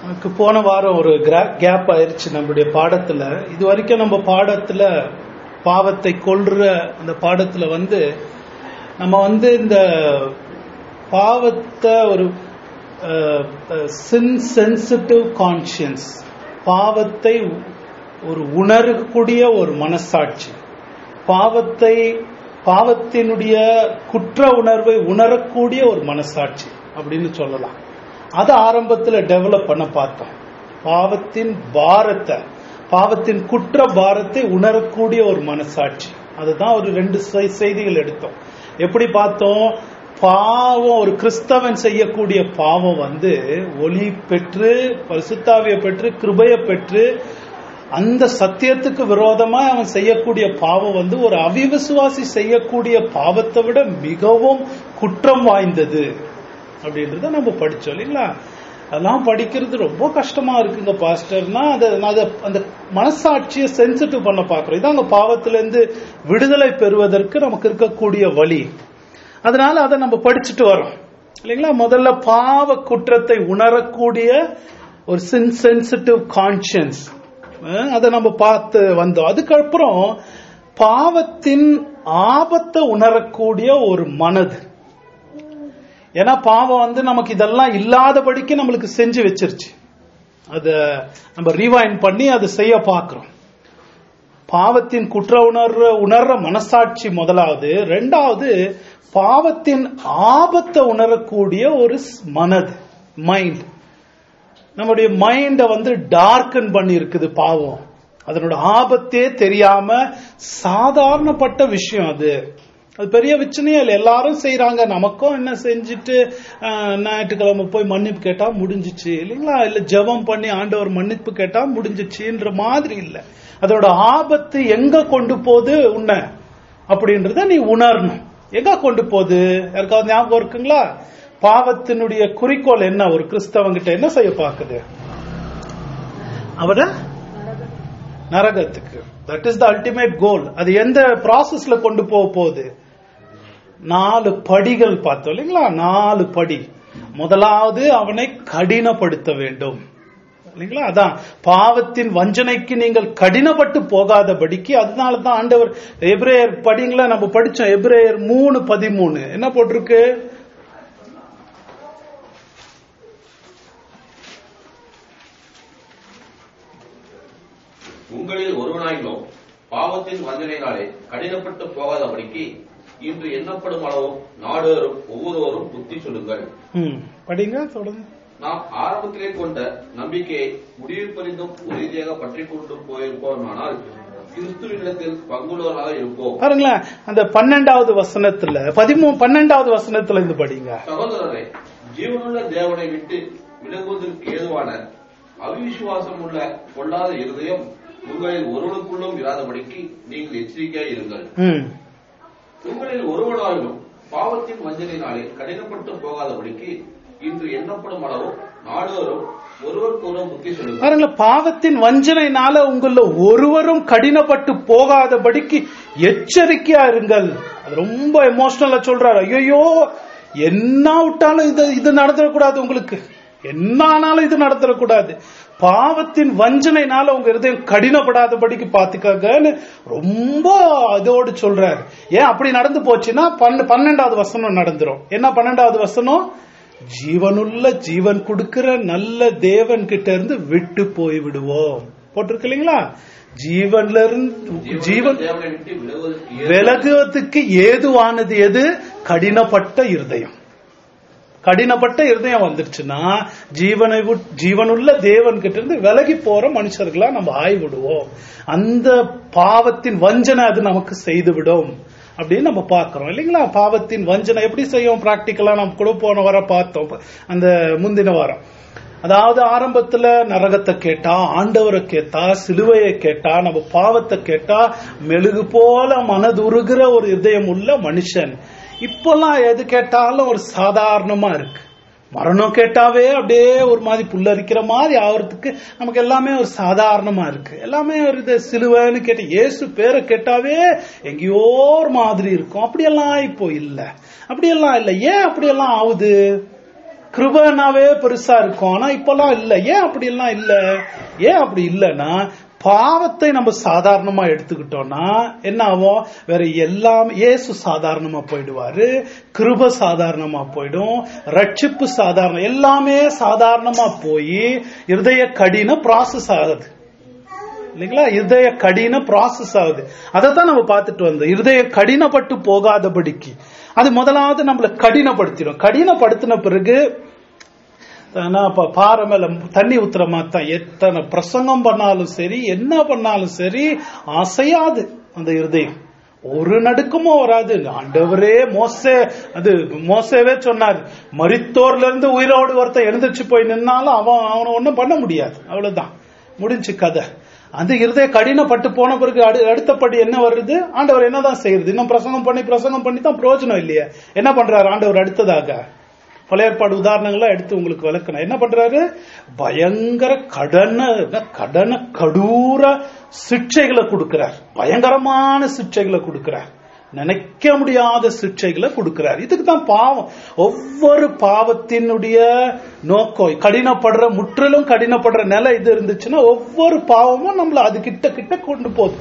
நமக்கு போன வாரம் ஒரு கேப் ஆயிருச்சு நம்மளுடைய பாடத்துல இது வரைக்கும் நம்ம பாடத்துல பாவத்தை கொல்ற அந்த பாடத்துல வந்து நம்ம வந்து இந்த பாவத்தை ஒரு சின் சென்சிட்டிவ் கான்சியன்ஸ் பாவத்தை ஒரு உணரக்கூடிய ஒரு மனசாட்சி பாவத்தை பாவத்தினுடைய குற்ற உணர்வை உணரக்கூடிய ஒரு மனசாட்சி அப்படின்னு சொல்லலாம் அதை ஆரம்பத்துல டெவலப் பண்ண பார்த்தோம் பாவத்தின் பாரத்தை பாவத்தின் குற்ற பாரத்தை உணரக்கூடிய ஒரு மனசாட்சி அதுதான் ஒரு ரெண்டு செய்- செய்திகள் எடுத்தோம் எப்படி பார்த்தோம் பாவம் ஒரு கிறிஸ்தவன் செய்யக்கூடிய பாவம் வந்து ஒளி பெற்று பரிசுத்தாவிய பெற்று கிருபைய பெற்று அந்த சத்தியத்துக்கு விரோதமா அவன் செய்யக்கூடிய பாவம் வந்து ஒரு அவிவிசுவாசி செய்யக்கூடிய பாவத்தை விட மிகவும் குற்றம் வாய்ந்தது அப்படின்றத நம்ம படிச்சோம் இல்லைங்களா அதெல்லாம் படிக்கிறது ரொம்ப கஷ்டமா இருக்குங்க பாஸ்டர்னா அதை அதை அந்த மனசாட்சியை சென்சிட்டிவ் பண்ண பாக்குறோம் இதான் அந்த பாவத்துல இருந்து விடுதலை பெறுவதற்கு நமக்கு இருக்கக்கூடிய வழி அதனால அதை நம்ம படிச்சுட்டு வரோம் இல்லைங்களா முதல்ல பாவ குற்றத்தை உணரக்கூடிய ஒரு சின் சென்சிட்டிவ் கான்சியன்ஸ் அதை நம்ம பார்த்து வந்தோம் அதுக்கப்புறம் பாவத்தின் ஆபத்தை உணரக்கூடிய ஒரு மனது ஏன்னா பாவம் வந்து நமக்கு இதெல்லாம் இல்லாதபடிக்கு நம்மளுக்கு செஞ்சு வச்சிருச்சு அத நம்ம ரீவைண்ட் பண்ணி அதை செய்ய பார்க்கிறோம் பாவத்தின் குற்ற உணர்ற உணர்ற மனசாட்சி முதலாவது ரெண்டாவது பாவத்தின் ஆபத்தை உணரக்கூடிய ஒரு ஸ்- மனது மைண்ட் நம்முடைய மைண்ட வந்து டார்க்கன் பண்ணி இருக்குது பாவம் அதனோட ஆபத்தே தெரியாம சாதாரணப்பட்ட விஷயம் அது அது பெரிய பிரச்சனையே இல்லை எல்லாரும் செய்யறாங்க நமக்கும் என்ன செஞ்சுட்டு ஆஹ், ஞாயிற்றுக்கிழமை போய் மன்னிப்பு கேட்டா முடிஞ்சிச்சு இல்லைங்களா இல்ல ஜெபம் பண்ணி ஆண்டவர் மன்னிப்பு கேட்டா முடிஞ்சிச்சுன்ற மாதிரி இல்ல அதோட ஆபத்து எங்க கொண்டு போகுது உன்னை அப்படின்றத நீ உணரணும் எங்க கொண்டு போகுது யாருக்காவது ஞாபகம் இருக்குங்களா பாவத்தினுடைய குறிக்கோள் என்ன ஒரு கிறிஸ்தவங்கிட்ட என்ன செய்ய பாக்குது அவட நரகத்துக்கு that is the ultimate goal அது எந்த ப்ராசஸ்ல கொண்டு போக போகுது நாலு படிகள் பார்த்தோம் இல்லைங்களா நாலு படி முதலாவது அவனை கடினப்படுத்த வேண்டும் இல்லைங்களா அதான் பாவத்தின் வஞ்சனைக்கு நீங்கள் கடினப்பட்டு போகாதபடிக்கு அதனால தான் ஆண்டவர் எபிரேயர் படிங்களா நம்ம படிச்சோம் எபிரேயர் மூணு பதிமூணு என்ன போட்டிருக்கு உங்களில் ஒருவனாயினோ பாவத்தின் வஞ்சனையினாலே கடினப்பட்டு போகாதபடிக்கு இன்று எண்ணப்படும் அளவும் நாடோறும் ஒவ்வொருவரும் புத்தி சொல்லுங்கள் ம், படிங்க தொடர்ந்து நாம் ஆரம்பத்திலே கொண்ட நம்பிக்கையை முடிவு பறிந்தும் உறுதியாக பற்றி கொண்டு போயிருப்போமானால் கிறிஸ்துவினிடத்தில் பங்குள்ளவராக இருப்போம் பாருங்களேன் அந்த பன்னெண்டாவது வசனத்துல பதிமூ பன்னெண்டாவது வசனத்துல இருந்து படிங்க சகோதரரே ஜீவனுள்ள தேவனை விட்டு விலகுவதற்கு ஏதுவான அவிசுவாசம் உள்ள கொள்ளாத இருதயம் உங்களில் ஒருவனுக்குள்ளும் இராதபடிக்கு நீங்கள் எச்சரிக்கையாய் இருங்கள் ம் உங்களில் ஒருவனாலும் பாவத்தின் வஞ்சனையினாலே கடினப்பட்டு போகாதபடிக்கு இன்று எண்ணப்படும் அளவும் நாடோறும் ஒருவருக்கு ஒருவர் புத்தி சொல்லுங்கள் பாருங்களேன் பாவத்தின் வஞ்சனைனால உங்கள ஒருவரும் கடினப்பட்டு போகாதபடிக்கு எச்சரிக்கையா இருங்கள் அது ரொம்ப எமோஷனலா சொல்றாரு ஐயோ என்ன விட்டாலும் இது இது நடந்துடக்கூடாது உங்களுக்கு என்ன ஆனாலும் இது நடந்துடக்கூடாது பாவத்தின் வஞ்சனைனால உங்க இருதயம் கடினப்படாதபடிக்கு பாத்துக்கங்கன்னு ரொம்ப அதோடு சொல்றாரு ஏன் அப்படி நடந்து போச்சுன்னா பன்ன- பன்னெண்டாவது வசனம் நடந்துரும் என்ன பன்னெண்டாவது வசனம் ஜீவனுள்ள ஜீவன் கொடுக்கிற நல்ல தேவன் கிட்ட இருந்து விட்டு போய் விடுவோம் போட்டிருக்கு இல்லைங்களா ஜீவன்ல இருந்து ஜீவன் தேவனை விட்டு விலகுவதற்கு ஏதுவான விலகுவதற்கு ஏதுவானது எது கடினப்பட்ட இருதயம் கடினப்பட்ட இருதயம் வந்துருச்சுன்னா ஜீவனை விட்- ஜீவனுள்ள தேவன் கிட்ட இருந்து விலகி போற மனுஷர்களா நம்ம ஆய்விடுவோம் அந்த பாவத்தின் வஞ்சனை அது நமக்கு செய்துவிடும் அப்படின்னு நம்ம பார்க்கிறோம் இல்லைங்களா பாவத்தின் வஞ்சனை எப்படி செய்யும் பிராக்டிக்கலா நம்ம கூட போன வாரம் பார்த்தோம் அந்த முந்தின வாரம் அதாவது ஆரம்பத்துல நரகத்தை கேட்டா ஆண்டவரை கேட்டா சிலுவையை கேட்டா நம்ம பாவத்தை கேட்டா மெழுகு போல மனதுருகிற ஒரு இதயம் உள்ள மனுஷன் இப்பெல்லாம் எது கேட்டாலும் ஒரு சாதாரணமா இருக்கு மரணம் கேட்டாவே அப்படியே ஒரு மாதிரி புல்லரிக்கிற மாதிரி ஆகிறதுக்கு நமக்கு எல்லாமே ஒரு சாதாரணமா இருக்கு எல்லாமே ஒரு இது சிலுவைன்னு கேட்டு இயேசு பேரை கேட்டாவே எங்கேயோ ஒரு மாதிரி இருக்கும் அப்படியெல்லாம் இப்போ இல்ல அப்படியெல்லாம் இல்ல ஏன் அப்படியெல்லாம் ஆகுது கிருபனாவே பெருசா இருக்கும் ஆனா இப்பெல்லாம் இல்ல ஏன் அப்படி எல்லாம் இல்ல ஏன் அப்படி இல்லைன்னா பாவத்தை நம்ம சாதாரணமா எடுத்துக்கிட்டோம்னா என்ன ஆகும் வேற எல்லாம் இயேசு சாதாரணமா போயிடுவாரு கிருப சாதாரணமா போயிடும் ரட்சிப்பு சாதாரணம் எல்லாமே சாதாரணமா போய் இருதய கடின ப்ராசஸ் ஆகுது இல்லைங்களா இருதய கடின ப்ராசஸ் ஆகுது அதை தான் நம்ம பார்த்துட்டு வந்தோம் இருதய கடினப்பட்டு போகாதபடிக்கு அது முதலாவது நம்மளை கடினப்படுத்திடும் கடினப்படுத்தின பிறகு நான் இப்ப பாறை மேல தண்ணி ஊத்துற மாதிரி தான் எத்தனை பிரசங்கம் பண்ணாலும் சரி என்ன பண்ணாலும் சரி அசையாது அந்த இருதயம் ஒரு நடுக்கமும் வராது ஆண்டவரே மோசே அது மோசேவே சொன்னார் மரித்தோர்ல இருந்து உயிரோடு ஒருத்தன் எழுந்திருச்சு போய் நின்னாலும் அவன் அவனை ஒண்ணும் பண்ண முடியாது அவ்வளவுதான் முடிஞ்சு கதை அந்த இருதய கடினப்பட்டு போன பிறகு அடு- அடுத்தபடி என்ன வருது ஆண்டவர் என்னதான் செய்யறது இன்னும் பிரசங்கம் பண்ணி பிரசங்கம் பண்ணி தான் பிரயோஜனம் இல்லையே என்ன பண்றாரு ஆண்டவர் அடுத்ததாக பழைய ஏற்பாடு உதாரணங்கள்லாம் எடுத்து உங்களுக்கு விளக்கணும் என்ன பண்றாரு பயங்கர கடன கடன கடூர சிக்ஷைகளை கொடுக்கிறார் பயங்கரமான சிக்ஷைகளை கொடுக்கிறார் நினைக்க முடியாத சிக்ஷைகளை கொடுக்கிறார் இதுக்கு தான் பாவம் ஒவ்வொரு பாவத்தினுடைய நோக்கம் கடினப்படுற முற்றிலும் கடினப்படுற நிலை இது இருந்துச்சுன்னா ஒவ்வொரு பாவமும் நம்மள அது கிட்ட கிட்ட கொண்டு போகுது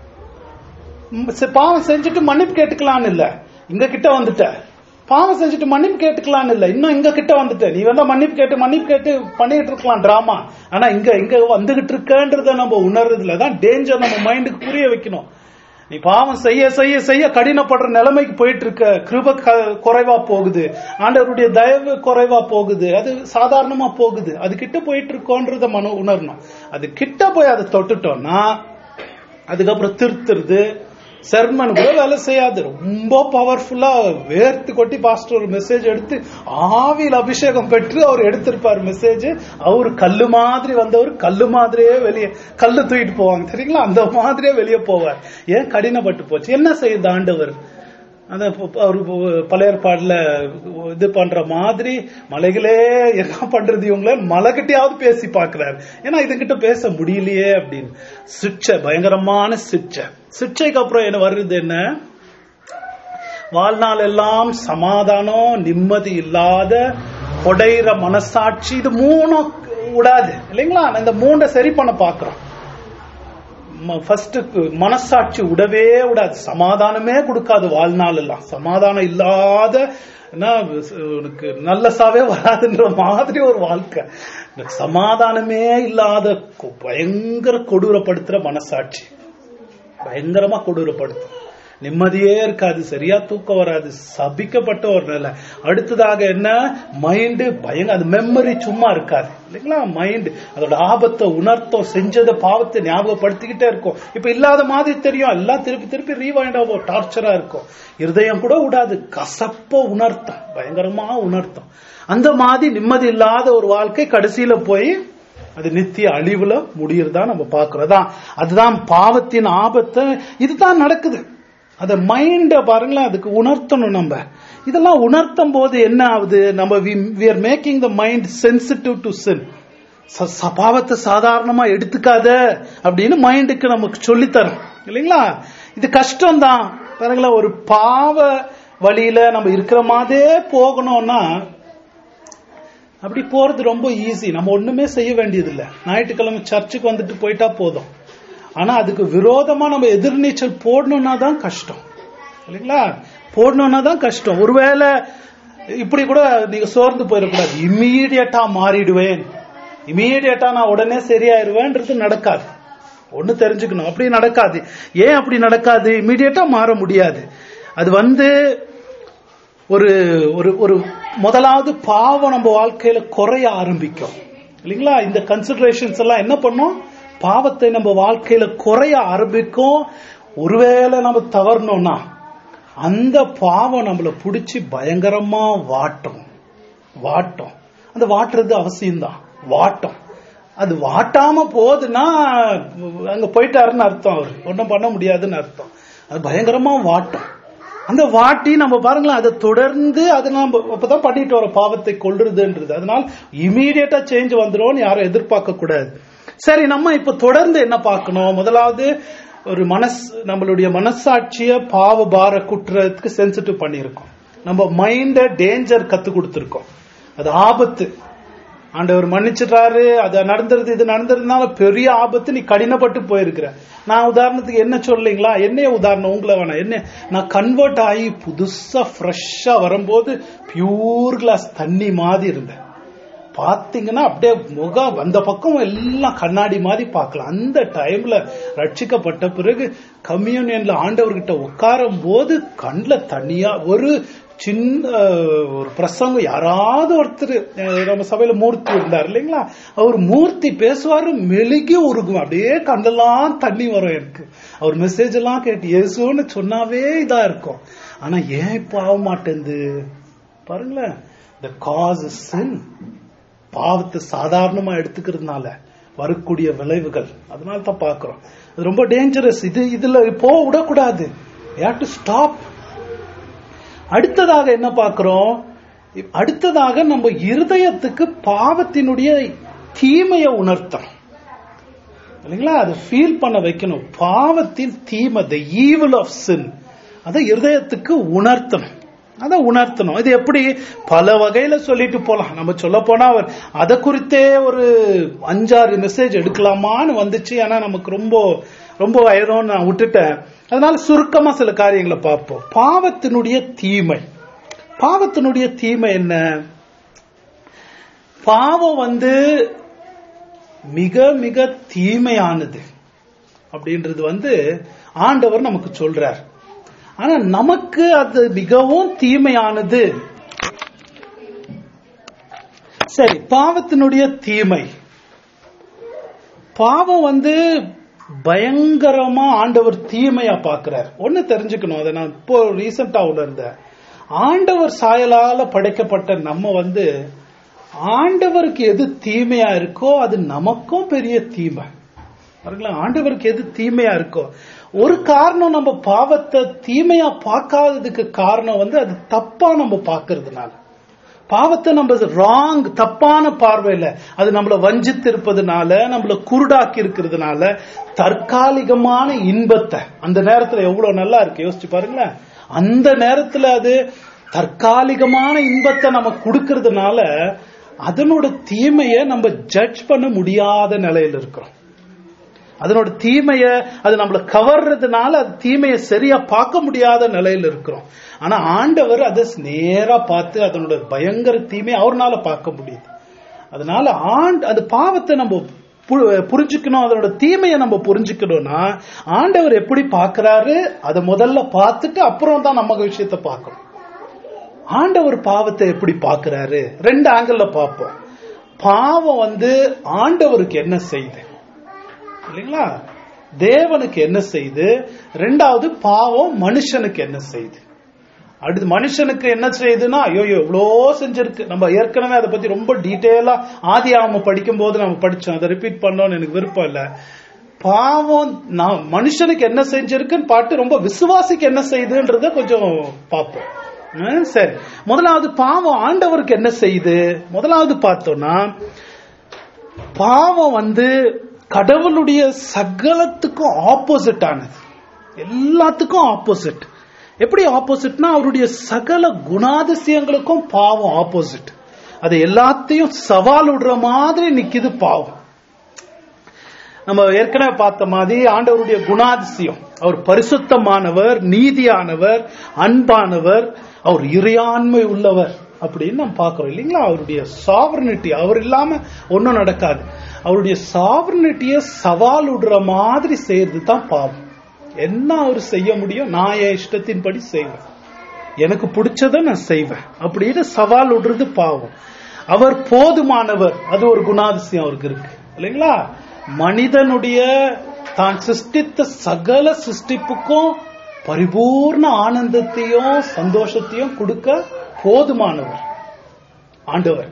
ம், சரி, பாவம் செஞ்சுட்டு மன்னிப்பு கேட்டுக்கலான்னு இல்ல இங்க கிட்ட வந்துட்ட பாவம் செஞ்சுட்டு மன்னிப்பு கேட்டுக்கலான்னு இல்ல இன்னும் இங்க கிட்ட வந்துட்ட நீ வேணா மன்னிப்பு கேட்டு மன்னிப்பு கேட்டு பண்ணிட்டு இருக்கலாம் டிராமா ஆனா இங்க இங்க வந்துகிட்டு இருக்கன்றத நம்ம உணர்றதுல தான் டேஞ்சர் நம்ம மைண்டுக்கு புரிய வைக்கணும் நீ பாவம் செய்ய செய்ய செய்ய கடினப்படுற நிலைமைக்கு போயிட்டு இருக்க கிருப க- குறைவா போகுது ஆண்டவருடைய தயவு குறைவா போகுது அது சாதாரணமா போகுது அது கிட்ட போயிட்டு இருக்கோன்றத மன உணரணும் அது கிட்ட போய் அதை தொட்டுட்டோம்னா அதுக்கப்புறம் திருத்துறது செர்மன் கூட வேலை செய்யாது ரொம்ப பவர்ஃபுல்லா வேர்த்து கொட்டி பாஸ்டர் ஒரு மெசேஜ் எடுத்து ஆவியில் அபிஷேகம் பெற்று அவர் எடுத்திருப்பார் மெசேஜ் அவர் கல்லு மாதிரி வந்தவர் கல்லு மாதிரியே வெளியே கல்லு தூக்கிட்டு போவாங்க சரிங்களா அந்த மாதிரியே வெளியே போவார் ஏன் கடினப்பட்டு போச்சு என்ன செய்யுது ஆண்டவர் அந்த ப- அவர் ப- பழைய ஏற்பாடுல இது பண்ற மாதிரி மலைகளே என்ன பண்றது இவங்கள மலைகிட்டயாவது பேசி பாக்குறாரு ஏன்னா இதுகிட்ட பேச முடியலையே அப்படின்னு சிக்ஷை பயங்கரமான சிக்ஷை சிக்ஷைக்கு அப்புறம் என்ன வருது என்ன வாழ்நாள் எல்லாம் சமாதானம் நிம்மதி இல்லாத கொடையிற மனசாட்சி இது மூணும் விடாது இல்லைங்களா இந்த மூண்டை சரி பண்ண பாக்குறோம் ஃபர்ஸ்ட் மனசாட்சி விடவே விடாது சமாதானமே கொடுக்காது வாழ்நாள் எல்லாம் சமாதானம் இல்லாத என்ன, உனக்கு நல்ல சாவே வராதுன்ற மாதிரி ஒரு வாழ்க்கை இந்த சமாதானமே இல்லாத கொ- பயங்கர கொடூரப்படுத்துற மனசாட்சி பயங்கரமா கொடூரப்படுத்தும் நிம்மதியே இருக்காது சரியா தூக்கம் வராது சபிக்கப்பட்ட ஒரு நிலை அடுத்ததாக என்ன மைண்டு பயங்க அது மெமரி சும்மா இருக்காது இல்லைங்களா மைண்டு அதோட ஆபத்தை உணர்த்தம் செஞ்சத பாவத்தை ஞாபகப்படுத்திக்கிட்டே இருக்கும் இப்ப இல்லாத மாதிரி தெரியும் எல்லாம் திருப்பி திருப்பி ரீவைண்ட் ஆகும் டார்ச்சரா இருக்கும் இருதயம் கூட விடாது கசப்ப உணர்த்தம் பயங்கரமா உணர்த்தம் அந்த மாதிரி நிம்மதி இல்லாத ஒரு வாழ்க்கை கடைசியில போய் அது நித்திய அழிவுல முடியறதா நம்ம பார்க்கிறோம் அதான் அதுதான் பாவத்தின் ஆபத்து இதுதான் நடக்குது அத மைண்ட பாருங்களேன் அதுக்கு உணர்த்தணும் நம்ம இதெல்லாம் உணர்த்தும் போது என்ன ஆகுது நம்ம we are making the mind sensitive to sin பாவத்தை சாதாரணமா எடுத்துக்காத அப்படின்னு மைண்டுக்கு நமக்கு சொல்லித்தரோம் இல்லைங்களா இது கஷ்டம் தான் பாருங்களேன் ஒரு பாவ வழியில நம்ம இருக்கிற மாதிரியே போகணும்னா அப்படி போறது ரொம்ப ஈஸி நம்ம ஒண்ணுமே செய்ய வேண்டியதில்லை ஞாயிற்றுக்கிழமை சர்ச்சுக்கு வந்துட்டு போயிட்டா போதும் ஆனா அதுக்கு விரோதமா நம்ம எதிர்நீச்சல் போடணும்னா தான் கஷ்டம் இல்லைங்களா போடணும்னா தான் கஷ்டம் ஒருவேளை இப்படி கூட நீங்க சோர்ந்து போயிடக்கூடாது இம்மீடியட்டா மாறிடுவேன் இம்மீடியட்டா நான் உடனே சரியாயிருவேன்றது நடக்காது ஒண்ணு தெரிஞ்சுக்கணும் அப்படி நடக்காது ஏன் அப்படி நடக்காது இம்மீடியட்டா மாற முடியாது அது வந்து ஒரு ஒரு ஒரு முதலாவது பாவம் நம்ம வாழ்க்கையில குறைய ஆரம்பிக்கும் இல்லைங்களா இந்த கன்சிடரேஷன்ஸ் எல்லாம் என்ன பண்ணும் பாவத்தை நம்ம வாழ்க்கையில குறைய ஆரம்பிக்கும் ஒருவேளை நம்ம தவறணும்னா அந்த பாவம் நம்மள பிடிச்சி பயங்கரமா வாட்டும் வாட்டும் அந்த வாட்டுறது அவசியம்தான் வாட்டும் அது வாட்டாம போகுதுன்னா அங்க போயிட்டாருன்னு அர்த்தம் அவர் ஒன்றும் பண்ண முடியாதுன்னு அர்த்தம் அது பயங்கரமா வாட்டும் அந்த வாட்டி நம்ம பாருங்களேன் அதை தொடர்ந்து அதை நம்ம அப்பதான் பண்ணிட்டு வர பாவத்தை கொள்றதுன்றது அதனால இமீடியட்டா சேஞ்ச் வந்துடும் யாரும் எதிர்பார்க்க கூடாது சரி நம்ம இப்ப தொடர்ந்து என்ன பார்க்கணும் முதலாவது ஒரு மனஸ் நம்மளுடைய மனசாட்சிய பாவ பார குற்றத்துக்கு சென்சிட்டிவ் பண்ணியிருக்கோம் நம்ம மைண்ட டேஞ்சர் கத்து கொடுத்துருக்கோம் அது ஆபத்து ஆண்டவர் மன்னிச்சிடுறாரு அது நடந்துருது இது நடந்ததுனால பெரிய ஆபத்து நீ கடினப்பட்டு போயிருக்கிற நான் உதாரணத்துக்கு என்ன சொல்லீங்களா என்ன உதாரணம் உங்களை வேணாம் என்ன நான் கன்வெர்ட் ஆகி புதுசா ஃப்ரெஷ்ஷா வரும்போது பியூர் கிளாஸ் தண்ணி மாதிரி இருந்தேன் பாத்தீங்கன்னா அப்படியே முகம் அந்த பக்கம் எல்லாம் கண்ணாடி மாதிரி பார்க்கலாம் அந்த டைம்ல ரட்சிக்கப்பட்ட பிறகு கம்யூனியன்ல ஆண்டவர்கிட்ட உட்காரும் போது கண்ணில் தனியா ஒரு சின்ன ஒரு பிரசங்கம் யாராவது ஒருத்தர் அஹ், நம்ம சபையில மூர்த்தி இருந்தார் இல்லைங்களா அவர் மூர்த்தி பேசுவாரு மெழுகி உருகும் அப்படியே கண்ணெல்லாம் தண்ணி வரும் எனக்கு அவர் மெசேஜ் எல்லாம் கேட்டு இயேசுன்னு சொன்னாவே இதா இருக்கும் ஆனா ஏன் இப்ப ஆக மாட்டேங்குது பாருங்களேன் the cause is sin பாவத்தை சாதாரணமா எடுத்துக்கிறதுனால வரக்கூடிய விளைவுகள் அதனால தான் பாக்குறோம் அது ரொம்ப டேஞ்சரஸ் இது இதுல போக விடக்கூடாது டு ஸ்டாப் அடுத்ததாக என்ன பார்க்கிறோம் அடுத்ததாக நம்ம இருதயத்துக்கு பாவத்தினுடைய தீமையை உணர்த்தணும் இல்லைங்களா அதை ஃபீல் பண்ண வைக்கணும் பாவத்தின் தீமை த ஈவில் ஆஃப் சின் அதை இருதயத்துக்கு உணர்த்தணும் அதை உணர்த்தணும் இது எப்படி பல வகையில சொல்லிட்டு போலாம் நம்ம சொல்ல போனா அவர் அதை குறித்தே ஒரு அஞ்சாறு மெசேஜ் எடுக்கலாமான்னு வந்துச்சு ஏன்னா நமக்கு ரொம்ப ரொம்ப வயதோன்னு நான் விட்டுட்டேன் அதனால சுருக்கமா சில காரியங்களை பார்ப்போம் பாவத்தினுடைய தீமை பாவத்தினுடைய தீமை என்ன பாவம் வந்து மிக மிக தீமையானது அப்படின்றது வந்து ஆண்டவர் நமக்கு சொல்றார் ஆனா நமக்கு அது மிகவும் தீமையானது சரி பாவத்தினுடைய தீமை பாவம் வந்து பயங்கரமா ஆண்டவர் தீமையா பாக்குறார் ஒண்ணு தெரிஞ்சுக்கணும் அதை நான் இப்போ ரீசெண்டா உணர்ந்தேன் ஆண்டவர் சாயலால படைக்கப்பட்ட நம்ம வந்து ஆண்டவருக்கு எது தீமையா இருக்கோ அது நமக்கும் பெரிய தீமை பாருங்களா ஆண்டவருக்கு எது தீமையா இருக்கோ ஒரு காரணம் நம்ம பாவத்தை தீமையா பார்க்காததுக்கு காரணம் வந்து அது தப்பா நம்ம பார்க்கறதுனால பாவத்தை நம்ம ராங் தப்பான பார்வையில அது நம்மள வஞ்சித்து இருப்பதுனால நம்மள குருடாக்கி இருக்கிறதுனால தற்காலிகமான இன்பத்தை அந்த நேரத்துல எவ்வளவு நல்லா இருக்கு யோசிச்சு பாருங்களேன் அந்த நேரத்துல அது தற்காலிகமான இன்பத்தை நம்ம கொடுக்கறதுனால அதனோட தீமையை நம்ம ஜட்ஜ் பண்ண முடியாத நிலையில இருக்கிறோம் அதனோட தீமைய அது நம்மள கவர்றதுனால அது தீமையை சரியா பார்க்க முடியாத நிலையில இருக்கிறோம் ஆனா ஆண்டவர் அதை நேரா பார்த்து அதனோட பயங்கர தீமையை அவர்னால பார்க்க முடியுது அதனால ஆண்டு அந்த பாவத்தை நம்ம பு- புரிஞ்சுக்கணும் அதனோட தீமையை நம்ம புரிஞ்சுக்கணும்னா ஆண்டவர் எப்படி பார்க்கறாரு அதை முதல்ல பார்த்துட்டு அப்புறம் தான் நம்ம விஷயத்தை பார்க்கணும் ஆண்டவர் பாவத்தை எப்படி பார்க்கறாரு ரெண்டு ஆங்கிள் பார்ப்போம் பாவம் வந்து ஆண்டவருக்கு என்ன செய்யுது இல்லைங்களா தேவனுக்கு என்ன செய்து ரெண்டாவது பாவம் மனுஷனுக்கு என்ன செய்யுது அடுத்து மனுஷனுக்கு என்ன செய்யுதுன்னா ஐயோ இவ்வளோ செஞ்சிருக்கு நம்ம ஏற்கனவே அதை பத்தி ரொம்ப டீட்டெயிலா ஆதி ஆம படிக்கும் போது நம்ம படிச்சோம் அதை ரிப்பீட் பண்ணோம்னு எனக்கு விருப்பம் இல்ல பாவம் நான் மனுஷனுக்கு என்ன செஞ்சிருக்குன்னு பாட்டு ரொம்ப விசுவாசிக்கு என்ன செய்யுதுன்றத கொஞ்சம் பார்ப்போம் ஹம், சரி முதலாவது பாவம் ஆண்டவருக்கு என்ன செய்யுது முதலாவது பார்த்தோம்னா பாவம் வந்து கடவுளுடைய சகலத்துக்கும் ஆப்போசிட் ஆனது எல்லாத்துக்கும் ஆப்போசிட் எப்படி ஆப்போசிட்னா அவருடைய சகல குணாதிசயங்களுக்கும் பாவம் ஆப்போசிட் அது எல்லாத்தையும் சவால் விடுற மாதிரி நிக்குது பாவம் நம்ம ஏற்கனவே பார்த்த மாதிரி ஆண்டவருடைய குணாதிசயம் அவர் பரிசுத்தமானவர் நீதியானவர் அன்பானவர் அவர் இறையாண்மை உள்ளவர் அப்படின்னு நம்ம பார்க்கிறோம் இல்லைங்களா அவருடைய சாவர்னிட்டி அவர் இல்லாம ஒன்றும் நடக்காது அவருடைய சாவர்னிட்டியை சவால் விடுற மாதிரி செய்யறது தான் பாவம் என்ன அவர் செய்ய முடியும் நான் என் இஷ்டத்தின்படி செய்வேன் எனக்கு பிடிச்சதை நான் செய்வேன் அப்படின்னு சவால் விடுறது பாவம் அவர் போதுமானவர் அது ஒரு குணாதிசயம் அவருக்கு இருக்கு இல்லைங்களா மனிதனுடைய தான் சிருஷ்டித்த சகல சிருஷ்டிப்புக்கும் பரிபூர்ண ஆனந்தத்தையும் சந்தோஷத்தையும் கொடுக்க போதுமானவர் ஆண்டவர்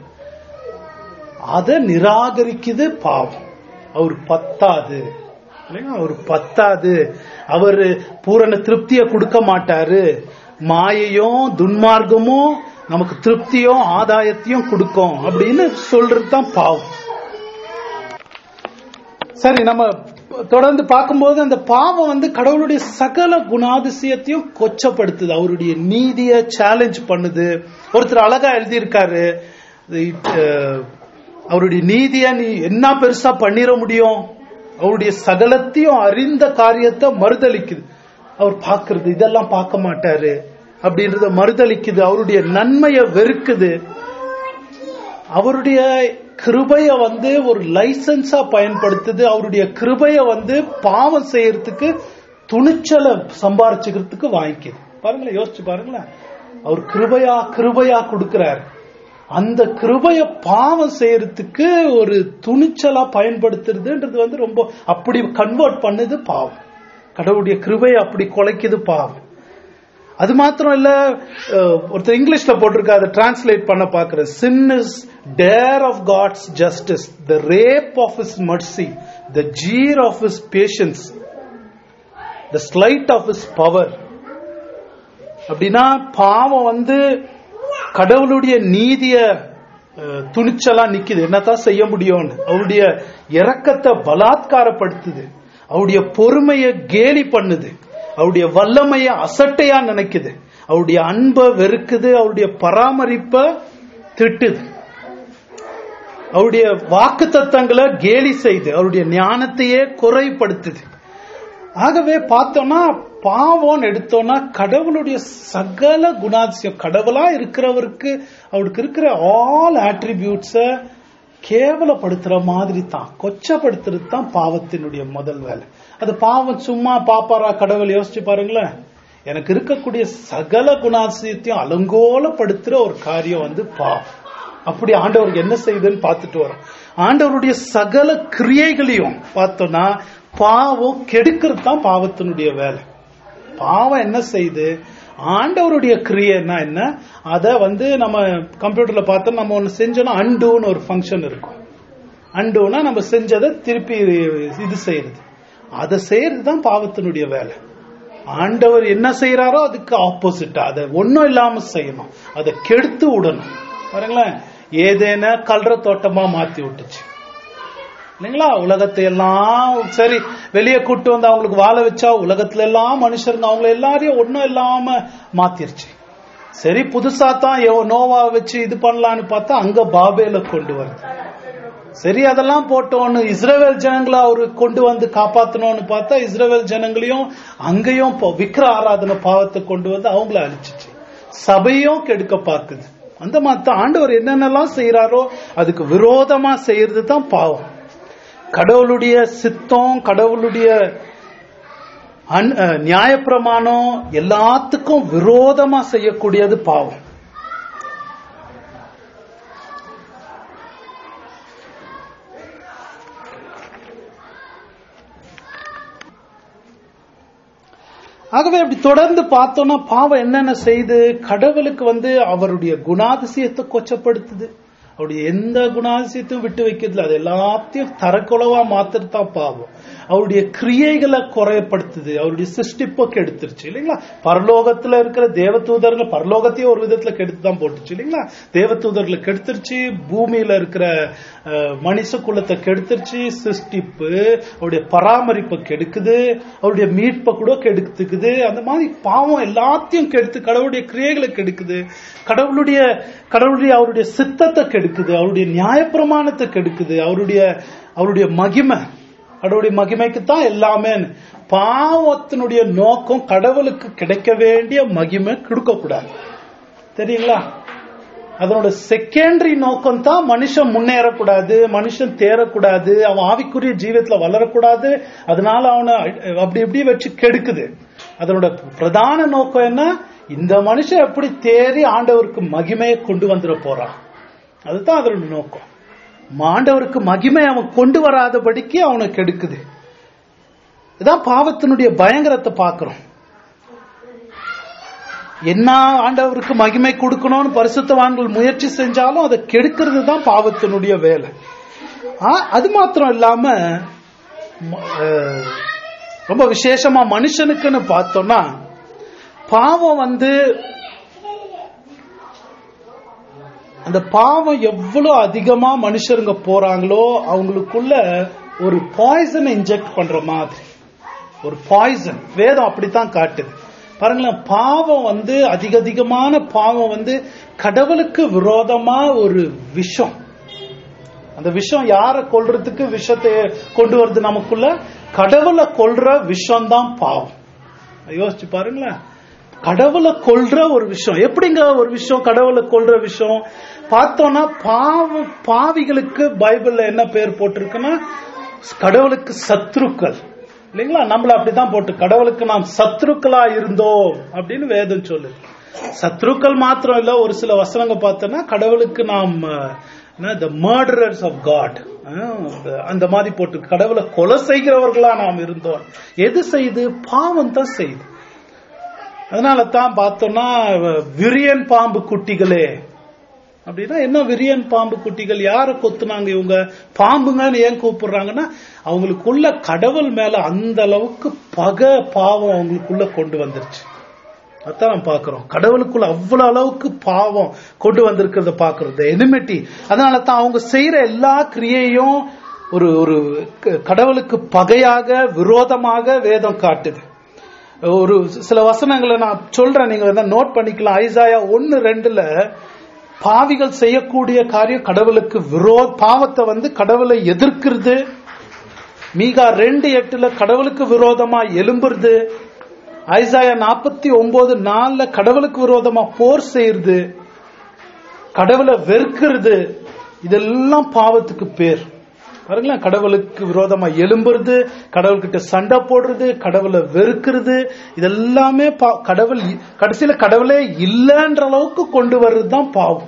அதை நிராகரிக்குது பாவம் அவர் பத்தாது இல்லைங்களா அவர் பத்தாது அவர் பூரண திருப்தியை கொடுக்க மாட்டாரு மாயையும் துன்மார்க்கமும் நமக்கு திருப்தியும் ஆதாயத்தையும் கொடுக்கும் அப்படின்னு சொல்றது தான் பாவம் சரி நம்ம தொடர்ந்து பார்க்கும்போது அந்த பாவம் வந்து கடவுளுடைய சகல குணாதிசயத்தையும் கொச்சப்படுத்துது அவருடைய நீதியை சேலஞ்ச் பண்ணுது ஒருத்தர் அழகா எழுதியிருக்காரு அஹ், அவருடைய நீதியை நீ என்ன பெருசா பண்ணிட முடியும் அவருடைய சகலத்தையும் அறிந்த காரியத்தை மறுதலிக்குது அவர் பார்க்கிறது இதெல்லாம் பார்க்க மாட்டாரு அப்படின்றத மறுதலிக்குது அவருடைய நன்மையை வெறுக்குது அவருடைய கிருபைய வந்து ஒரு லைசன்ஸா பயன்படுத்துது அவருடைய கிருபைய வந்து பாவம் செய்யறதுக்கு துணிச்சலை சம்பாரிச்சுக்கிறதுக்கு வாங்கிக்குது பாருங்களேன் யோசிச்சு பாருங்களேன் அவர் கிருபையா கிருபையா கொடுக்கிறார் அந்த கிருபைய பாவம் செய்யறதுக்கு ஒரு துணிச்சலா பயன்படுத்துறதுன்றது வந்து ரொம்ப அப்படி கன்வெர்ட் பண்ணுது பாவம் கடவுளுடைய கிருபையை அப்படி குலைக்குது பாவம் அது மாத்திரம் இல்ல அஹ், ஒருத்தர் இங்கிலீஷ்ல போட்டிருக்க அதை டிரான்ஸ்லேட் பண்ண பாக்குறேன் sin is dare of God's justice the rape of his mercy the jeer of his patience the slight of his power அப்படின்னா பாவம் வந்து கடவுளுடைய நீதிய அஹ், துணிச்சலா நிக்குது என்னத்தான் செய்ய முடியும்னு அவருடைய இரக்கத்தை பலாத்காரப்படுத்துது அவருடைய பொறுமையை கேலி பண்ணுது அவருடைய வல்லமையை அசட்டையா நினைக்குது அவருடைய அன்பை வெறுக்குது அவருடைய பராமரிப்பை திட்டுது அவருடைய வாக்கு தத்தங்களை கேலி செய்து அவருடைய ஞானத்தையே குறைப்படுத்துது ஆகவே பார்த்தோம்னா பாவம்னு எடுத்தோம்னா கடவுளுடைய சகல குணாதிசயம் கடவுளா இருக்கிறவருக்கு அவருக்கு இருக்கிற ஆல் ஆட்ரிபியூட்ஸ கேவலப்படுத்துற மாதிரி தான் கொச்சப்படுத்துறது தான் பாவத்தினுடைய முதல் வேலை அது பாவம் சும்மா பாப்பாரா கடவுள் யோசிச்சு பாருங்களேன் எனக்கு இருக்கக்கூடிய சகல குணாதிசயத்தையும் அலங்கோலப்படுத்துற ஒரு காரியம் வந்து பாவம் அப்படி ஆண்டவருக்கு என்ன செய்யுதுன்னு பார்த்துட்டு வரோம் ஆண்டவருடைய சகல கிரியைகளையும் பார்த்தோம்னா பாவம் கெடுக்கிறது தான் பாவத்தினுடைய வேலை பாவம் என்ன செய்யுது ஆண்டவருடைய கிரியைன்னா என்ன அத வந்து நம்ம கம்ப்யூட்டர்ல பார்த்தா நம்ம ஒன்னு செஞ்சோம்னா அண்டுன்னு ஒரு ஃபங்க்ஷன் இருக்கும் அண்டுனா நம்ம செஞ்சதை திருப்பி இது செய்யறது அதை செய்யறது தான் பாவத்தினுடைய வேலை ஆண்டவர் என்ன செய்யறாரோ அதுக்கு ஆப்போசிட்டா அதை ஒன்னும் இல்லாம செய்யணும் அதை கெடுத்து விடணும் பாருங்களேன் ஏதேன கல்ற தோட்டமா மாத்தி விட்டுச்சு இல்லைங்களா உலகத்தை எல்லாம் சரி வெளியே கூட்டு வந்து அவங்களுக்கு வாழ வச்சா உலகத்துல எல்லாம் மனுஷருங்க அவங்க எல்லாரையும் ஒன்னும் இல்லாம மாத்திருச்சு சரி புதுசா தான் எவ- நோவா வச்சு இது பண்ணலான்னு பார்த்தா அங்க பாபேல கொண்டு வருது சரி அதெல்லாம் போட்டோன்னு இஸ்ரேல் ஜனங்களை அவரு கொண்டு வந்து காப்பாத்தணும்னு பார்த்தா இஸ்ரேல் ஜனங்களையும் அங்கேயும் போ- விக்கிர ஆராதனை பாவத்தை கொண்டு வந்து அவங்கள அழிச்சிச்சு சபையும் கெடுக்க பார்க்குது அந்த மாதிரி தான் ஆண்டவர் என்னென்னலாம் செய்யறாரோ அதுக்கு விரோதமா செய்யறது தான் பாவம் கடவுளுடைய சித்தம் கடவுளுடைய அன்- அஹ், நியாயப்பிரமாணம் எல்லாத்துக்கும் விரோதமா செய்யக்கூடியது பாவம் ஆகவே அப்படி தொடர்ந்து பார்த்தோம்னா பாவம் என்னென்ன செய்து கடவுளுக்கு வந்து அவருடைய குணாதிசயத்தை கொச்சப்படுத்துது அவருடைய எந்த குணாதிசயத்தையும் விட்டு வைக்கிறதுல அது எல்லாத்தையும் தரக்குளவா மாத்துறது தான் பாவம் அவருடைய கிரியைகளை குறையப்படுத்துது அவருடைய சிருஷ்டிப்பை கெடுத்துருச்சு இல்லைங்களா பரலோகத்துல இருக்கிற தேவதூதர்கள் பரலோகத்தையும் ஒரு விதத்துல கெடுத்து தான் போட்டுச்சு இல்லைங்களா தேவதூதர்களை கெடுத்துருச்சு பூமியில இருக்கிற அஹ், மனுஷ குலத்தை கெடுத்துருச்சு சிருஷ்டிப்பு அவருடைய பராமரிப்பை கெடுக்குது அவருடைய மீட்பை கூட கெடுத்துக்குது அந்த மாதிரி பாவம் எல்லாத்தையும் கெடுத்து கடவுளுடைய கிரியைகளை கெடுக்குது கடவுளுடைய கடவுளுடைய அவருடைய சித்தத்தை கெடுக்குது அவருடைய நியாயப்பிரமாணத்தை கெடுக்குது அவருடைய அவருடைய மகிமை கடவுளுடைய மகிமைக்கு தான் எல்லாமே பாவத்தினுடைய நோக்கம் கடவுளுக்கு கிடைக்க வேண்டிய மகிமை கொடுக்க கூடாது தெரியுங்களா அதனோட செகண்டரி நோக்கம் தான் மனுஷன் முன்னேறக்கூடாது மனுஷன் தேரக்கூடாது அவன் ஆவிக்குரிய ஜீவியத்துல வளரக்கூடாது அதனால அவனை அப்படி இப்படி வச்சு கெடுக்குது அதனோட பிரதான நோக்கம் என்ன இந்த மனுஷன் எப்படி தேறி ஆண்டவருக்கு மகிமையை கொண்டு வந்துட போறான் அதுதான் அதனோட நோக்கம் ஆண்டவருக்கு மகிமை அவன் கொண்டு வராதபடிக்கு அவனை கெடுக்குது இதான் பாவத்தினுடைய பயங்கரத்தை பார்க்கிறோம் என்ன ஆண்டவருக்கு மகிமை கொடுக்கணும்னு பரிசுத்தவான்கள் முயற்சி செஞ்சாலும் அதை கெடுக்கிறது தான் பாவத்தினுடைய வேலை ஆ, அது மாத்திரம் இல்லாம ம- அஹ், ரொம்ப விசேஷமா மனுஷனுக்குன்னு பார்த்தோம்னா பாவம் வந்து அந்த பாவம் எவ்வளவு அதிகமா மனுஷருங்க போறாங்களோ அவங்களுக்குள்ள ஒரு பாய்சனை இன்ஜெக்ட் பண்ற மாதிரி ஒரு பாய்சன் வேதம் அப்படித்தான் காட்டுது பாருங்களேன் பாவம் வந்து அதிக அதிகமான பாவம் வந்து கடவுளுக்கு விரோதமா ஒரு விஷம் அந்த விஷம் யாரை கொல்றதுக்கு விஷத்தை கொண்டு வருது நமக்குள்ள கடவுளை கொல்ற விஷம் தான் பாவம் யோசிச்சு பாருங்களேன் கடவுளை கொல்ற ஒரு விஷயம் எப்படிங்க ஒரு விஷயம் கடவுளை கொல்ற விஷயம் பார்த்தோம்னா பாவ பாவிகளுக்கு பைபிள்ல என்ன பேர் போட்டிருக்குன்னா கடவுளுக்கு சத்ருக்கள் இல்லைங்களா நம்மள அப்படிதான் போட்டு கடவுளுக்கு நாம் சத்ருக்களா இருந்தோம் அப்படின்னு வேதம் சொல்லு சத்ருக்கள் மாத்திரம் இல்ல ஒரு சில வசனங்க பார்த்தோன்னா கடவுளுக்கு நாம் த மர்டரர்ஸ் ஆஃப் காட் அந்த மாதிரி போட்டு கடவுளை கொலை செய்கிறவர்களா நாம் இருந்தோம் எது செய்து பாவம் தான் செய்யுது அதனால தான் பார்த்தோம்னா விரியன் பாம்பு குட்டிகளே அப்படின்னா என்ன விரியன் பாம்பு குட்டிகள் யார கொத்துனாங்க இவங்க பாம்புங்கன்னு ஏன் கூப்பிடுறாங்கன்னா அவங்களுக்குள்ள கடவுள் மேல அந்த அளவுக்கு பகை பாவம் அவங்களுக்குள்ள கொண்டு வந்துருச்சு அதான் நம்ம பாக்குறோம் கடவுளுக்குள்ள அவ்வளவு அளவுக்கு பாவம் கொண்டு வந்திருக்கிறத பாக்குறோம் எனிமிட்டி அதனால தான் அவங்க செய்யற எல்லா கிரியையும் ஒரு ஒரு கடவுளுக்கு பகையாக விரோதமாக வேதம் காட்டுது ஒரு சில வசனங்களை நான் சொல்றேன் நீங்க நோட் பண்ணிக்கலாம் ஐசாயா ஒன்னு ரெண்டுல பாவிகள் செய்யக்கூடிய காரியம் கடவுளுக்கு விரோ பாவத்தை வந்து கடவுளை எதிர்க்கிறது மீகா ரெண்டு எட்டுல கடவுளுக்கு விரோதமா எலும்புறது ஐசாயா நாற்பத்தி ஒன்பது நாலுல கடவுளுக்கு விரோதமா போர் செய்யறது கடவுளை வெறுக்கிறது இதெல்லாம் பாவத்துக்கு பேர் பாருங்களேன் கடவுளுக்கு விரோதமா எலும்புறது கடவுள்கிட்ட சண்டை போடுறது கடவுளை வெறுக்கிறது இதெல்லாமே கடவுள் கடைசியில கடவுளே இல்லைன்ற அளவுக்கு கொண்டு வர்றது தான் பாவம்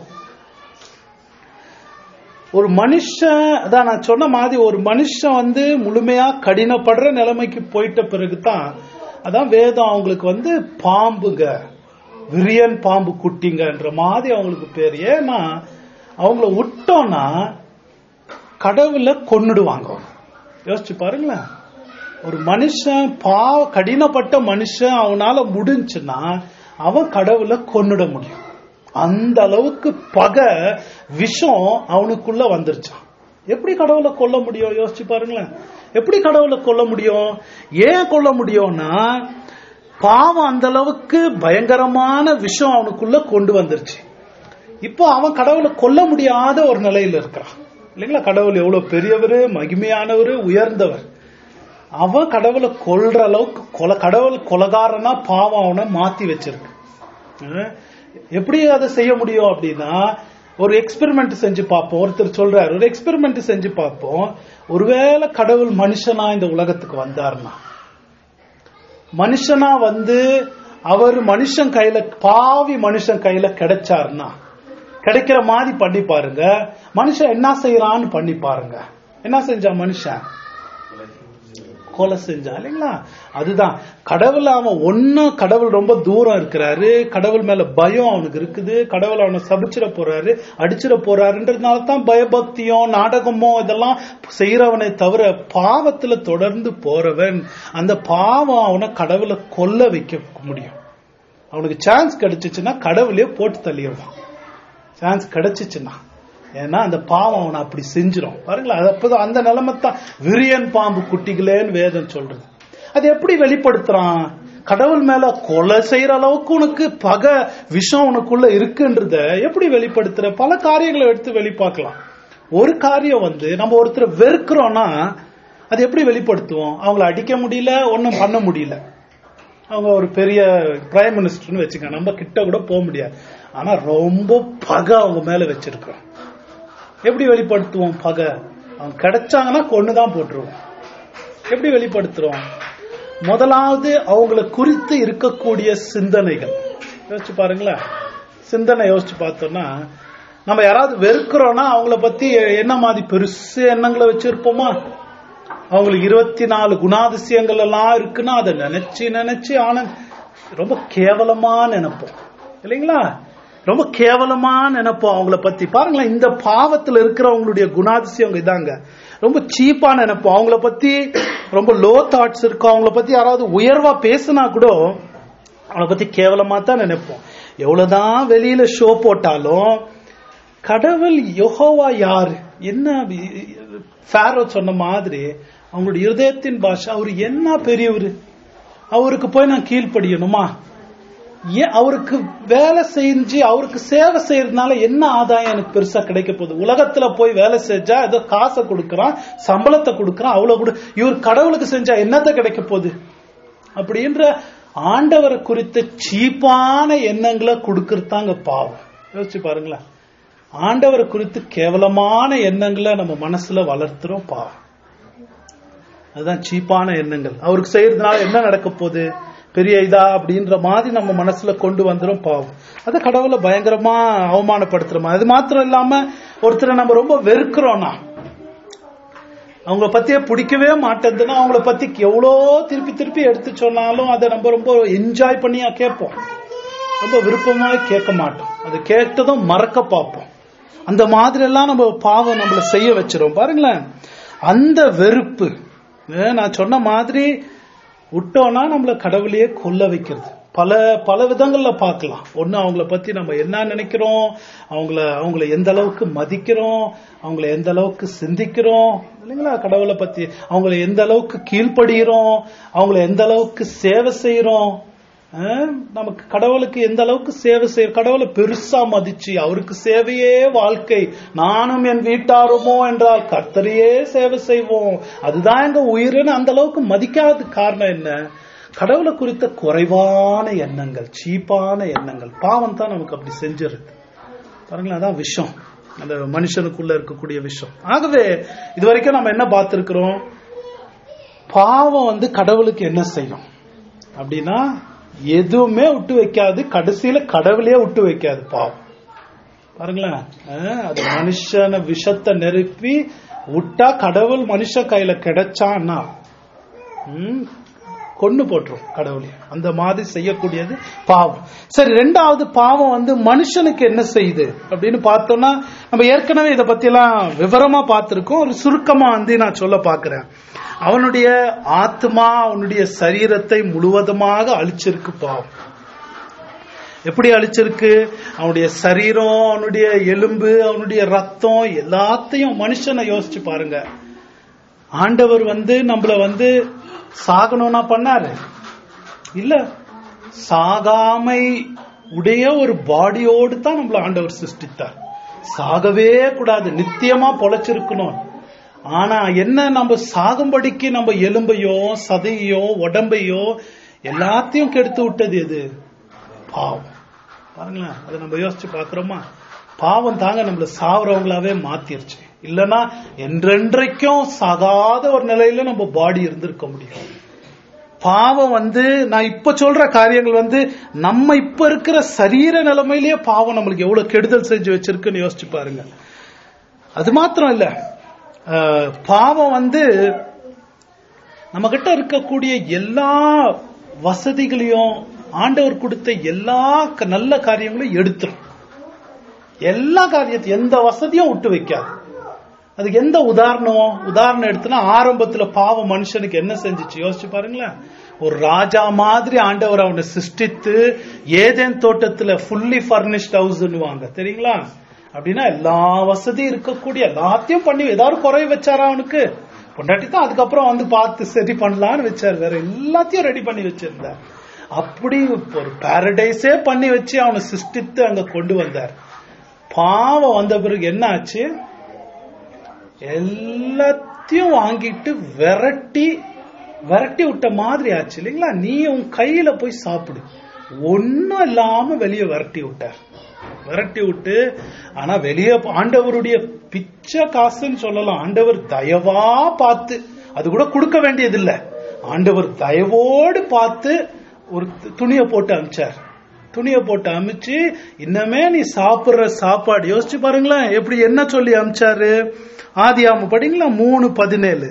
ஒரு மனுஷன் அதான் நான் சொன்ன மாதிரி ஒரு மனுஷன் வந்து முழுமையா கடினப்படுற நிலைமைக்கு போயிட்ட பிறகுதான் அதான் வேதம் அவங்களுக்கு வந்து பாம்புங்க விரியன் பாம்பு குட்டிங்கன்ற மாதிரி அவங்களுக்கு பேர் ஏன்னா அவங்கள விட்டோம்னா கடவுளை கொன்னுடுவாங்க யோசிச்சு பாருங்களேன் ஒரு மனுஷன் பாவ கடினப்பட்ட மனுஷன் அவனால முடிஞ்சுன்னா அவன் கடவுளை கொன்னுட முடியும் அந்த அளவுக்கு பகை விஷம் அவனுக்குள்ள வந்துருச்சான் எப்படி கடவுளை கொல்ல முடியும் யோசிச்சு பாருங்களேன் எப்படி கடவுளை கொல்ல முடியும் ஏன் கொல்ல முடியும்னா பாவம் அந்த அளவுக்கு பயங்கரமான விஷம் அவனுக்குள்ள கொண்டு வந்துருச்சு இப்போ அவன் கடவுளை கொல்ல முடியாத ஒரு நிலையில இருக்கிறான் இல்லைங்களா கடவுள் எவ்வளவு பெரியவர் மகிமையானவர் உயர்ந்தவர் அவன் கடவுளை கொல்ற அளவுக்கு கொலை கடவுள் கொலகாரனா பாவம் அவனை மாத்தி வச்சிருக்கு எப்படி அதை செய்ய முடியும் அப்படின்னா ஒரு எக்ஸ்பெரிமெண்ட் செஞ்சு பார்ப்போம் ஒருத்தர் சொல்றாரு ஒரு எக்ஸ்பெரிமெண்ட் செஞ்சு பார்ப்போம் ஒருவேளை கடவுள் மனுஷனா இந்த உலகத்துக்கு வந்தாருன்னா மனுஷனா வந்து அவர் மனுஷன் கையில பாவி மனுஷன் கையில கிடைச்சாருன்னா கிடைக்கிற மாதிரி பண்ணி பாருங்க மனுஷன் என்ன செய்யறான்னு பண்ணி பாருங்க என்ன செஞ்சா மனுஷன் கொலை செஞ்சான் இல்லைங்களா அதுதான் கடவுள் அவன் ஒன்னும் கடவுள் ரொம்ப தூரம் இருக்கிறாரு கடவுள் மேல பயம் அவனுக்கு இருக்குது கடவுள் அவனை சபிச்சிட போறாரு அடிச்சிட போறாருன்றதுனால தான் பயபக்தியும் நாடகமோ இதெல்லாம் செய்யறவனை தவிர பாவத்துல தொடர்ந்து போறவன் அந்த பாவம் அவனை கடவுளை கொல்ல வைக்க முடியும் அவனுக்கு சான்ஸ் கிடைச்சிச்சுன்னா கடவுளே போட்டு தள்ளிடுவான் சான்ஸ் கிடைச்சிச்சுன்னா ஏன்னா அந்த பாவம் அவனை அப்படி செஞ்சிடும் பாருங்களா அது அப்பதான் அந்த நிலைமை தான் விரியன் பாம்பு குட்டிகளேன்னு வேதம் சொல்றது அது எப்படி வெளிப்படுத்துறான் கடவுள் மேல கொலை செய்யற அளவுக்கு உனக்கு பகை விஷம் உனக்குள்ள இருக்குன்றத எப்படி வெளிப்படுத்துற பல காரியங்களை எடுத்து வெளிப்பாக்கலாம் ஒரு காரியம் வந்து நம்ம ஒருத்தரை வெறுக்கிறோம்னா அது எப்படி வெளிப்படுத்துவோம் அவங்கள அடிக்க முடியல ஒன்னும் பண்ண முடியல அவங்க ஒரு பெரிய பிரைம் மினிஸ்டர்னு வச்சுக்க நம்ம கிட்ட கூட போக முடியாது ஆனா ரொம்ப பகை அவங்க மேல வச்சிருக்கிறோம் எப்படி வெளிப்படுத்துவோம் பகை அவங்க கிடைச்சாங்கன்னா கொண்டுதான் போட்டுருவோம் எப்படி வெளிப்படுத்துறோம் முதலாவது அவங்கள குறித்து இருக்கக்கூடிய சிந்தனைகள் யோசிச்சு பாருங்களேன் சிந்தனை யோசிச்சு பார்த்தோம்னா நம்ம யாராவது வெறுக்கிறோம்னா அவங்கள பத்தி என்ன மாதிரி பெருசு எண்ணங்களை வச்சிருப்போமா அவங்களுக்கு இருபத்தி நாலு குணாதிசயங்கள் எல்லாம் இருக்குன்னா அதை நினைச்சு நினைச்சு ஆன ரொம்ப கேவலமா நினைப்போம் இல்லைங்களா ரொம்ப கேவலமா நினைப்போம் அவங்கள பத்தி பாருங்களேன் இந்த பாவத்துல இருக்கிறவங்களுடைய குணாதிசயம் இதாங்க ரொம்ப சீப்பா நினைப்போம் அவங்கள பத்தி ரொம்ப லோ தாட்ஸ் இருக்கும் அவங்கள பத்தி யாராவது உயர்வா பேசினா கூட அவங்கள பத்தி கேவலமா தான் நினைப்போம் எவ்வளவுதான் வெளியில ஷோ போட்டாலும் கடவுள் யொஹோவா யாரு என்ன ஃபேரோ சொன்ன மாதிரி அவங்களுடைய இருதயத்தின் பாஷை அவர் என்ன பெரியவர் அவருக்கு போய் நான் கீழ்ப்படியணுமா ஏன் அவருக்கு வேலை செஞ்சு அவருக்கு சேவை செய்யறதுனால என்ன ஆதாயம் எனக்கு பெருசா கிடைக்க போகுது உலகத்துல போய் வேலை செஞ்சா ஏதோ காசை கொடுக்கறான் சம்பளத்தை கொடுக்கறான் அவ்வளவு கொடு இவர் கடவுளுக்கு செஞ்சா என்னத்த கிடைக்க போகுது அப்படின்ற ஆண்டவரை குறித்த சீப்பான எண்ணங்களை கொடுக்கறதாங்க பாவம் யோசிச்சு பாருங்களேன் ஆண்டவரை குறித்து கேவலமான எண்ணங்களை நம்ம மனசுல வளர்த்துறோம் பாவம் அதுதான் சீப்பான எண்ணங்கள் அவருக்கு செய்யறதுனால என்ன நடக்க போகுது பெரிய இதா அப்படின்ற மாதிரி நம்ம மனசுல கொண்டு வந்துரும் பாவம் அது கடவுளை பயங்கரமா அவமானப்படுத்துறோம் அது மாத்திரம் இல்லாம ஒருத்தரை நம்ம ரொம்ப வெறுக்கிறோம்னா அவங்கள பத்தியே பிடிக்கவே மாட்டேங்குதுன்னா அவங்கள பத்தி எவ்வளோ திருப்பி திருப்பி எடுத்து சொன்னாலும் அதை நம்ம ரொம்ப என்ஜாய் பண்ணியா கேட்போம் ரொம்ப விருப்பமா கேட்க மாட்டோம் அது கேட்டதும் மறக்க பார்ப்போம் அந்த மாதிரி எல்லாம் நம்ம பாவம் நம்மள செய்ய வச்சிரும் பாருங்களேன் அந்த வெறுப்பு ஏ, நான் சொன்ன மாதிரி விட்டோம்னா நம்மள கடவுளையே கொல்ல வைக்கிறது பல பல விதங்கள்ல பார்க்கலாம் ஒண்ணு அவங்கள பத்தி நம்ம என்ன நினைக்கிறோம் அவங்கள அவங்கள எந்த அளவுக்கு மதிக்கிறோம் அவங்கள எந்த அளவுக்கு சிந்திக்கிறோம் இல்லைங்களா கடவுளை பத்தி அவங்கள எந்த அளவுக்கு கீழ்ப்படுகிறோம் அவங்கள எந்த அளவுக்கு சேவை செய்யறோம் அஹ், நமக்கு கடவுளுக்கு எந்த அளவுக்கு சேவை செய்ய கடவுளை பெருசா மதிச்சு அவருக்கு சேவையே வாழ்க்கை நானும் என் வீட்டாருமோ என்றால் கர்த்தரையே சேவை செய்வோம் அதுதான் எங்க உயிர்னு அந்த அளவுக்கு மதிக்காத காரணம் என்ன கடவுளை குறித்த குறைவான எண்ணங்கள் சீப்பான எண்ணங்கள் பாவம் தான் நமக்கு அப்படி செஞ்சிருது பாருங்களேன் அதான் விஷம் அந்த மனுஷனுக்குள்ள இருக்கக்கூடிய விஷம் ஆகவே இது வரைக்கும் நம்ம என்ன பார்த்திருக்கிறோம் பாவம் வந்து கடவுளுக்கு என்ன செய்யும் அப்படின்னா எதுவுமே விட்டு வைக்காது கடைசியில கடவுளையே விட்டு வைக்காது பாவம் பாருங்களேன் அஹ், அது மனுஷன விஷத்தை நெருப்பி விட்டா கடவுள் மனுஷ கையில கிடைச்சான்னா ம், கொன்னு போட்டுரும் கடவுளே அந்த மாதிரி செய்யக்கூடியது பாவம் சரி ரெண்டாவது பாவம் வந்து மனுஷனுக்கு என்ன செய்யுது அப்படின்னு பார்த்தோம்னா நம்ம ஏற்கனவே இதை பத்தி எல்லாம் விவரமா பார்த்திருக்கோம் ஒரு சுருக்கமா வந்து நான் சொல்ல பார்க்கிறேன் அவனுடைய ஆத்மா அவனுடைய சரீரத்தை முழுவதுமாக அழிச்சிருக்கு பாவம் எப்படி அழிச்சிருக்கு அவனுடைய சரீரம் அவனுடைய எலும்பு அவனுடைய ரத்தம் எல்லாத்தையும் மனுஷனை யோசிச்சு பாருங்க ஆண்டவர் வந்து நம்மள வந்து சாகணும்னா பண்ணாரு இல்ல சாகாமை உடைய ஒரு பாடியோடு தான் நம்மள ஆண்டவர் சிருஷ்டித்தார் சாகவே கூடாது நித்தியமா பொழைச்சிருக்கணும் ஆனா என்ன நம்ம சாகும்படிக்கு நம்ம எலும்பையோ சதையோ உடம்பையோ எல்லாத்தையும் கெடுத்து விட்டது எது பாவம் பாருங்களேன் அதை நம்ம யோசிச்சு பாக்குறோமா பாவம் தாங்க நம்மள சாவறவங்களாவே மாத்திருச்சு இல்லனா என்றென்றைக்கும் சாகாத ஒரு நிலையில நம்ம பாடி இருந்திருக்க முடியும் பாவம் வந்து நான் இப்ப சொல்ற காரியங்கள் வந்து நம்ம இப்ப இருக்கிற சரீர நிலைமையிலேயே பாவம் நம்மளுக்கு எவ்வளவு கெடுதல் செஞ்சு வச்சிருக்குன்னு யோசிச்சு பாருங்க அது மாத்திரம் இல்ல அஹ், பாவம் வந்து நம்ம கிட்ட இருக்கக்கூடிய எல்லா வசதிகளையும் ஆண்டவர் கொடுத்த எல்லா க- நல்ல காரியங்களையும் எடுத்துரும் எல்லா காரியத்தையும் எந்த வசதியும் விட்டு வைக்காது அதுக்கு எந்த உதாரணம் உதாரணம் எடுத்துனா ஆரம்பத்துல பாவம் மனுஷனுக்கு என்ன செஞ்சுச்சு யோசிச்சு பாருங்களேன் ஒரு ராஜா மாதிரி ஆண்டவர் அவனை சிருஷ்டித்து ஏதேன் தோட்டத்துல ஃபுல்லி ஃபர்னிஷ்ட் ஹவுஸ்னுவாங்க தெரியுங்களா அப்படின்னா எல்லா வசதியும் இருக்கக்கூடிய எல்லாத்தையும் பண்ணி ஏதாவது குறை வச்சாரா அவனுக்கு பொண்டாட்டி தான் அதுக்கப்புறம் வந்து பார்த்து சரி பண்ணலாம்னு வச்சார் வேற எல்லாத்தையும் ரெடி பண்ணி வச்சிருந்தார் அப்படி ஒரு பாரடைஸே பண்ணி வச்சு அவனை சிருஷ்டித்து அங்க கொண்டு வந்தார் பாவம் வந்த பிறகு என்ன ஆச்சு எல்லாத்தையும் வாங்கிட்டு விரட்டி விரட்டி விட்ட மாதிரி ஆச்சு இல்லைங்களா நீ உன் கையில போய் சாப்பிடு ஒன்னும் இல்லாம வெளியே விரட்டி விட்டார் விரட்டி விட்டு ஆனா வெளியே ஆண்டவருடைய பிச்சை காசுன்னு சொல்லலாம் ஆண்டவர் தயவா பார்த்து அது கூட கொடுக்க வேண்டியது இல்ல ஆண்டவர் தயவோடு பார்த்து ஒரு து- துணியை போட்டு அமிச்சார் துணியை போட்டு அமிச்சு இன்னமே நீ சாப்பிடுற சாப்பாடு யோசிச்சு பாருங்களேன் எப்படி என்ன சொல்லி அமிச்சாரு ஆதியாம படிங்களா மூணு பதினேழு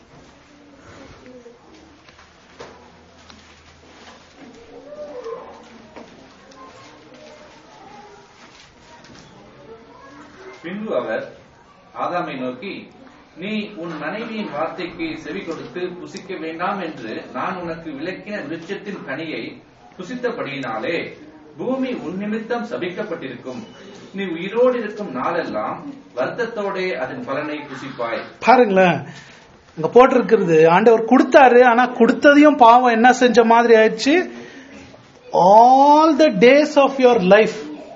பின்பு அவர் ஆதாமை நோக்கி நீ உன் மனைவியின் வார்த்தைக்கு செவி கொடுத்து புசிக்க வேண்டாம் என்று நான் உனக்கு விளக்கின விருட்சத்தின் கனியை புசித்தபடியினாலே பூமி உன் நிமித்தம் சபிக்கப்பட்டிருக்கும் நீ உயிரோடு இருக்கும் நாளெல்லாம் வருத்தத்தோடே அதன் பலனை புசிப்பாய் பாருங்களேன் அங்க போட்டிருக்கிறது ஆண்டவர் கொடுத்தாரு ஆனா கொடுத்ததையும் பாவம் என்ன செஞ்ச மாதிரி ஆயிடுச்சு all the days of your life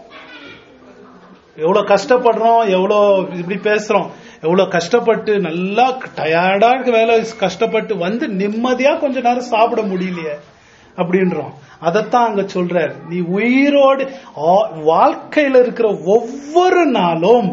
எவ்வளவு கஷ்டப்படுறோம் எவ்வளோ இப்படி பேசுறோம் எவ்வளவு கஷ்டப்பட்டு நல்லா டயர்டா இருக்க வேலை கஷ்டப்பட்டு வந்து நிம்மதியா கொஞ்ச நேரம் சாப்பிட முடியலையே அப்படின்றோம் அதைத்தான் அங்க சொல்றார் நீ உயிரோடு ஆ- வாழ்க்கையில இருக்கிற ஒவ்வொரு நாளும்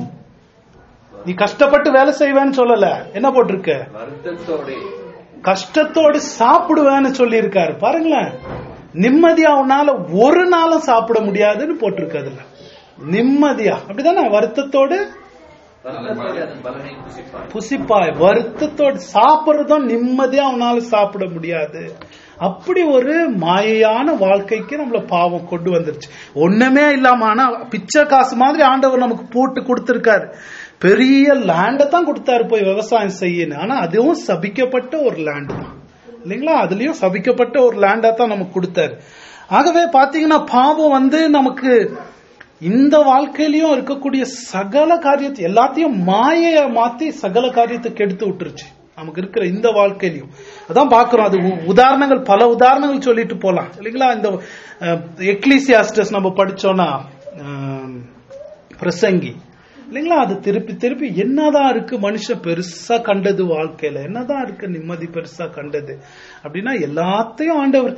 நீ கஷ்டப்பட்டு வேலை செய்வேன்னு சொல்லல என்ன போட்டிருக்க வருத்தத்தோட கஷ்டத்தோடு சாப்பிடுவேன்னு சொல்லி இருக்காரு பாருங்களேன் நிம்மதியா உன்னால ஒரு நாளும் சாப்பிட முடியாதுன்னு போட்டிருக்கு அதுல நிம்மதியா அப்படிதானே வருத்தத்தோடு வருத்தத்தோட அதன் பலனை புசிப்பாய் புசிப்பாய் வருத்தத்தோடு சாப்பிடுறதும் நிம்மதியா அவனால சாப்பிட முடியாது அப்படி ஒரு மாயையான வாழ்க்கைக்கு நம்மள பாவம் கொண்டு வந்துருச்சு ஒண்ணுமே இல்லாம ஆனா பிச்சை காசு மாதிரி ஆண்டவர் நமக்கு போட்டு கொடுத்திருக்காரு பெரிய லேண்டை தான் கொடுத்தாரு போய் விவசாயம் செய்யணும் ஆனா அதுவும் சபிக்கப்பட்ட ஒரு லேண்ட் தான் இல்லைங்களா அதுலயும் சபிக்கப்பட்ட ஒரு லேண்டா தான் நமக்கு கொடுத்தாரு ஆகவே பாத்தீங்கன்னா பாவம் வந்து நமக்கு இந்த வாழ்க்கையிலயும் இருக்கக்கூடிய சகல காரியத்தை எல்லாத்தையும் மாயைய மாத்தி சகல காரியத்தை கெடுத்து விட்டுருச்சு நமக்கு இருக்கிற இந்த வாழ்க்கையிலயும் அதான் பாக்குறோம் அது உ- உதாரணங்கள் பல உதாரணங்கள் சொல்லிட்டு போலாம் இல்லைங்களா இந்த எக்லீசியாஸ்டஸ் நம்ம படிச்சோம்னா அஹ், பிரசங்கி இல்லைங்களா அது திருப்பி திருப்பி என்னதான் இருக்கு மனுஷன் பெருசா கண்டது வாழ்க்கையில என்னதான் இருக்கு நிம்மதி பெருசா கண்டது அப்படின்னா எல்லாத்தையும் ஆண்டவர்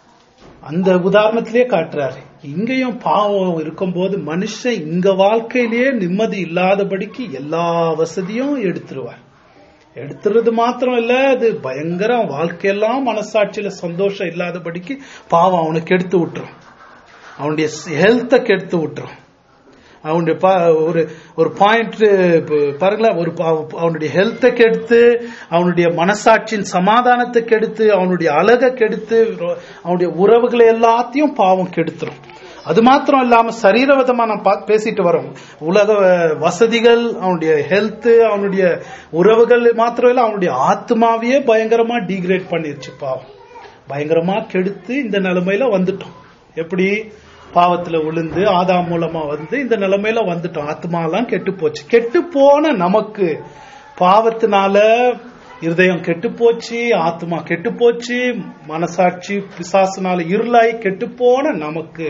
அந்த உதாரணத்திலேயே காட்டுறாரு இங்கேயும் பாவம் இருக்கும்போது மனுஷன் இங்க வாழ்க்கையிலேயே நிம்மதி இல்லாதபடிக்கு எல்லா வசதியும் எடுத்துருவார் எடுத்துறது மாத்திரம் இல்ல அது பயங்கர வாழ்க்கையெல்லாம் மனசாட்சியில சந்தோஷம் இல்லாதபடிக்கு பாவம் அவனுக்கு எடுத்து விட்டுரும் அவனுடைய ஹெல்த்தை கெடுத்து விட்டுரும் அவனுடைய பா- ஒரு ஒரு பாயிண்ட் பாருங்களேன் ஒரு பா- அவனுடைய ஹெல்த்தை கெடுத்து அவனுடைய மனசாட்சியின் சமாதானத்தை கெடுத்து அவனுடைய அழகை கெடுத்து ரொ- அவனுடைய உறவுகளை எல்லாத்தையும் பாவம் கெடுத்துரும் அது மாத்திரம் இல்லாம சரீரவிதமா நான் பா- பேசிட்டு வரோம் உலக அஹ், வசதிகள் அவனுடைய ஹெல்த் அவனுடைய உறவுகள் மாத்திரம் இல்ல அவனுடைய ஆத்மாவையே பயங்கரமா டீக்ரேட் பண்ணிருச்சு பாவம் பயங்கரமா கெடுத்து இந்த நிலைமையில வந்துட்டோம் எப்படி பாவத்துல விழுந்து ஆதாம் மூலமா வந்து இந்த நிலைமையில வந்துட்டோம் ஆத்மாலாம் கெட்டு போச்சு கெட்டு போன நமக்கு பாவத்தினால இருதயம் கெட்டு போச்சு ஆத்மா கெட்டு போச்சு மனசாட்சி பிசாசுனால இருளாய் கெட்டு போன நமக்கு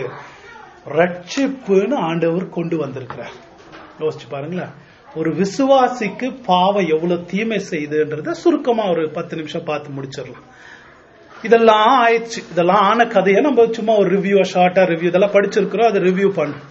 ரட்சிப்புன்னு ஆண்டவர் கொண்டு வந்திருக்கிறார் யோசிச்சு பாருங்களேன் ஒரு விசுவாசிக்கு பாவம் எவ்வளவு தீமை செய்யுதுன்றத சுருக்கமா ஒரு பத்து நிமிஷம் பார்த்து முடிச்சிடலாம் இதெல்லாம் ஆயிடுச்சு இதெல்லாம் ஆன கதையை நம்ம சும்மா ஒரு ரிவ்யூ ஷார்ட்டா ரிவ்யூ இதெல்லாம் படிச்சிருக்கிறோம் அதை ரிவ்யூ பண்ணோம்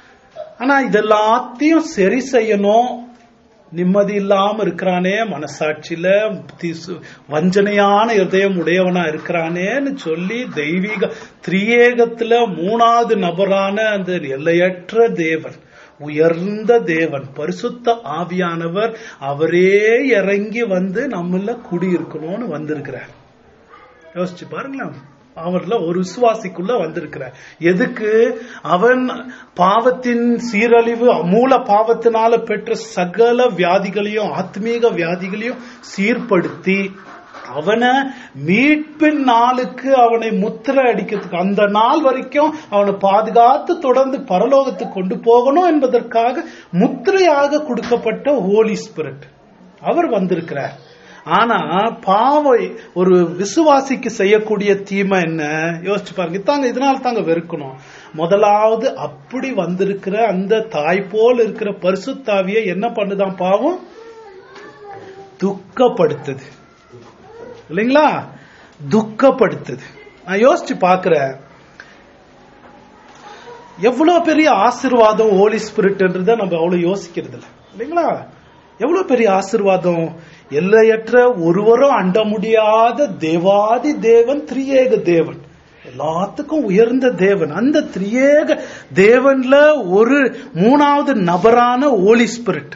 ஆனா இதெல்லாத்தையும் சரி செய்யணும் நிம்மதி இல்லாம இருக்கிறானே மனசாட்சியில திசு- வஞ்சனையான இருதயம் உடையவனா இருக்கிறானேன்னு சொல்லி தெய்வீக திரியேகத்துல மூணாவது நபரான அந்த எல்லையற்ற தேவன் உயர்ந்த தேவன் பரிசுத்த ஆவியானவர் அவரே இறங்கி வந்து நம்மள குடியிருக்கணும்னு வந்திருக்கிறார் யோசிச்சு பாருங்களேன் அவர்ல ஒரு விசுவாசிக்குள்ள வந்திருக்கிறார் எதுக்கு அவன் பாவத்தின் சீரழிவு மூல பாவத்தினால பெற்ற சகல வியாதிகளையும் ஆத்மீக வியாதிகளையும் சீர்படுத்தி அவனை மீட்பின் நாளுக்கு அவனை முத்திரை அடிக்கிறதுக்கு அந்த நாள் வரைக்கும் அவனை பாதுகாத்து தொடர்ந்து பரலோகத்துக்கு கொண்டு போகணும் என்பதற்காக முத்திரையாக கொடுக்கப்பட்ட ஹோலி ஸ்பிரிட் அவர் வந்திருக்கிறார் ஆனா பாவை ஒரு விசுவாசிக்கு செய்யக்கூடிய தீமை என்ன யோசிச்சு பாருங்க தாங்க இதனால தாங்க வெறுக்கணும் முதலாவது அப்படி வந்திருக்கிற அந்த தாய் போல் இருக்கிற பரிசுத்தாவிய என்ன பண்ணுதான் பாவம் துக்கப்படுத்துது இல்லைங்களா துக்கப்படுத்துது நான் யோசிச்சு பாக்குறேன் எவ்வளவு பெரிய ஆசிர்வாதம் ஹோலி ஸ்பிரிட்ன்றத நம்ம அவ்வளவு யோசிக்கிறது இல்ல இல்லைங்களா எவ்வளவு பெரிய ஆசிர்வாதம் எல்லையற்ற ஒருவரும் அண்ட முடியாத தேவாதி தேவன் திரியேக தேவன் எல்லாத்துக்கும் உயர்ந்த தேவன் அந்த திரியேக தேவன்ல ஒரு மூணாவது நபரான ஹோலி ஸ்பிரிட்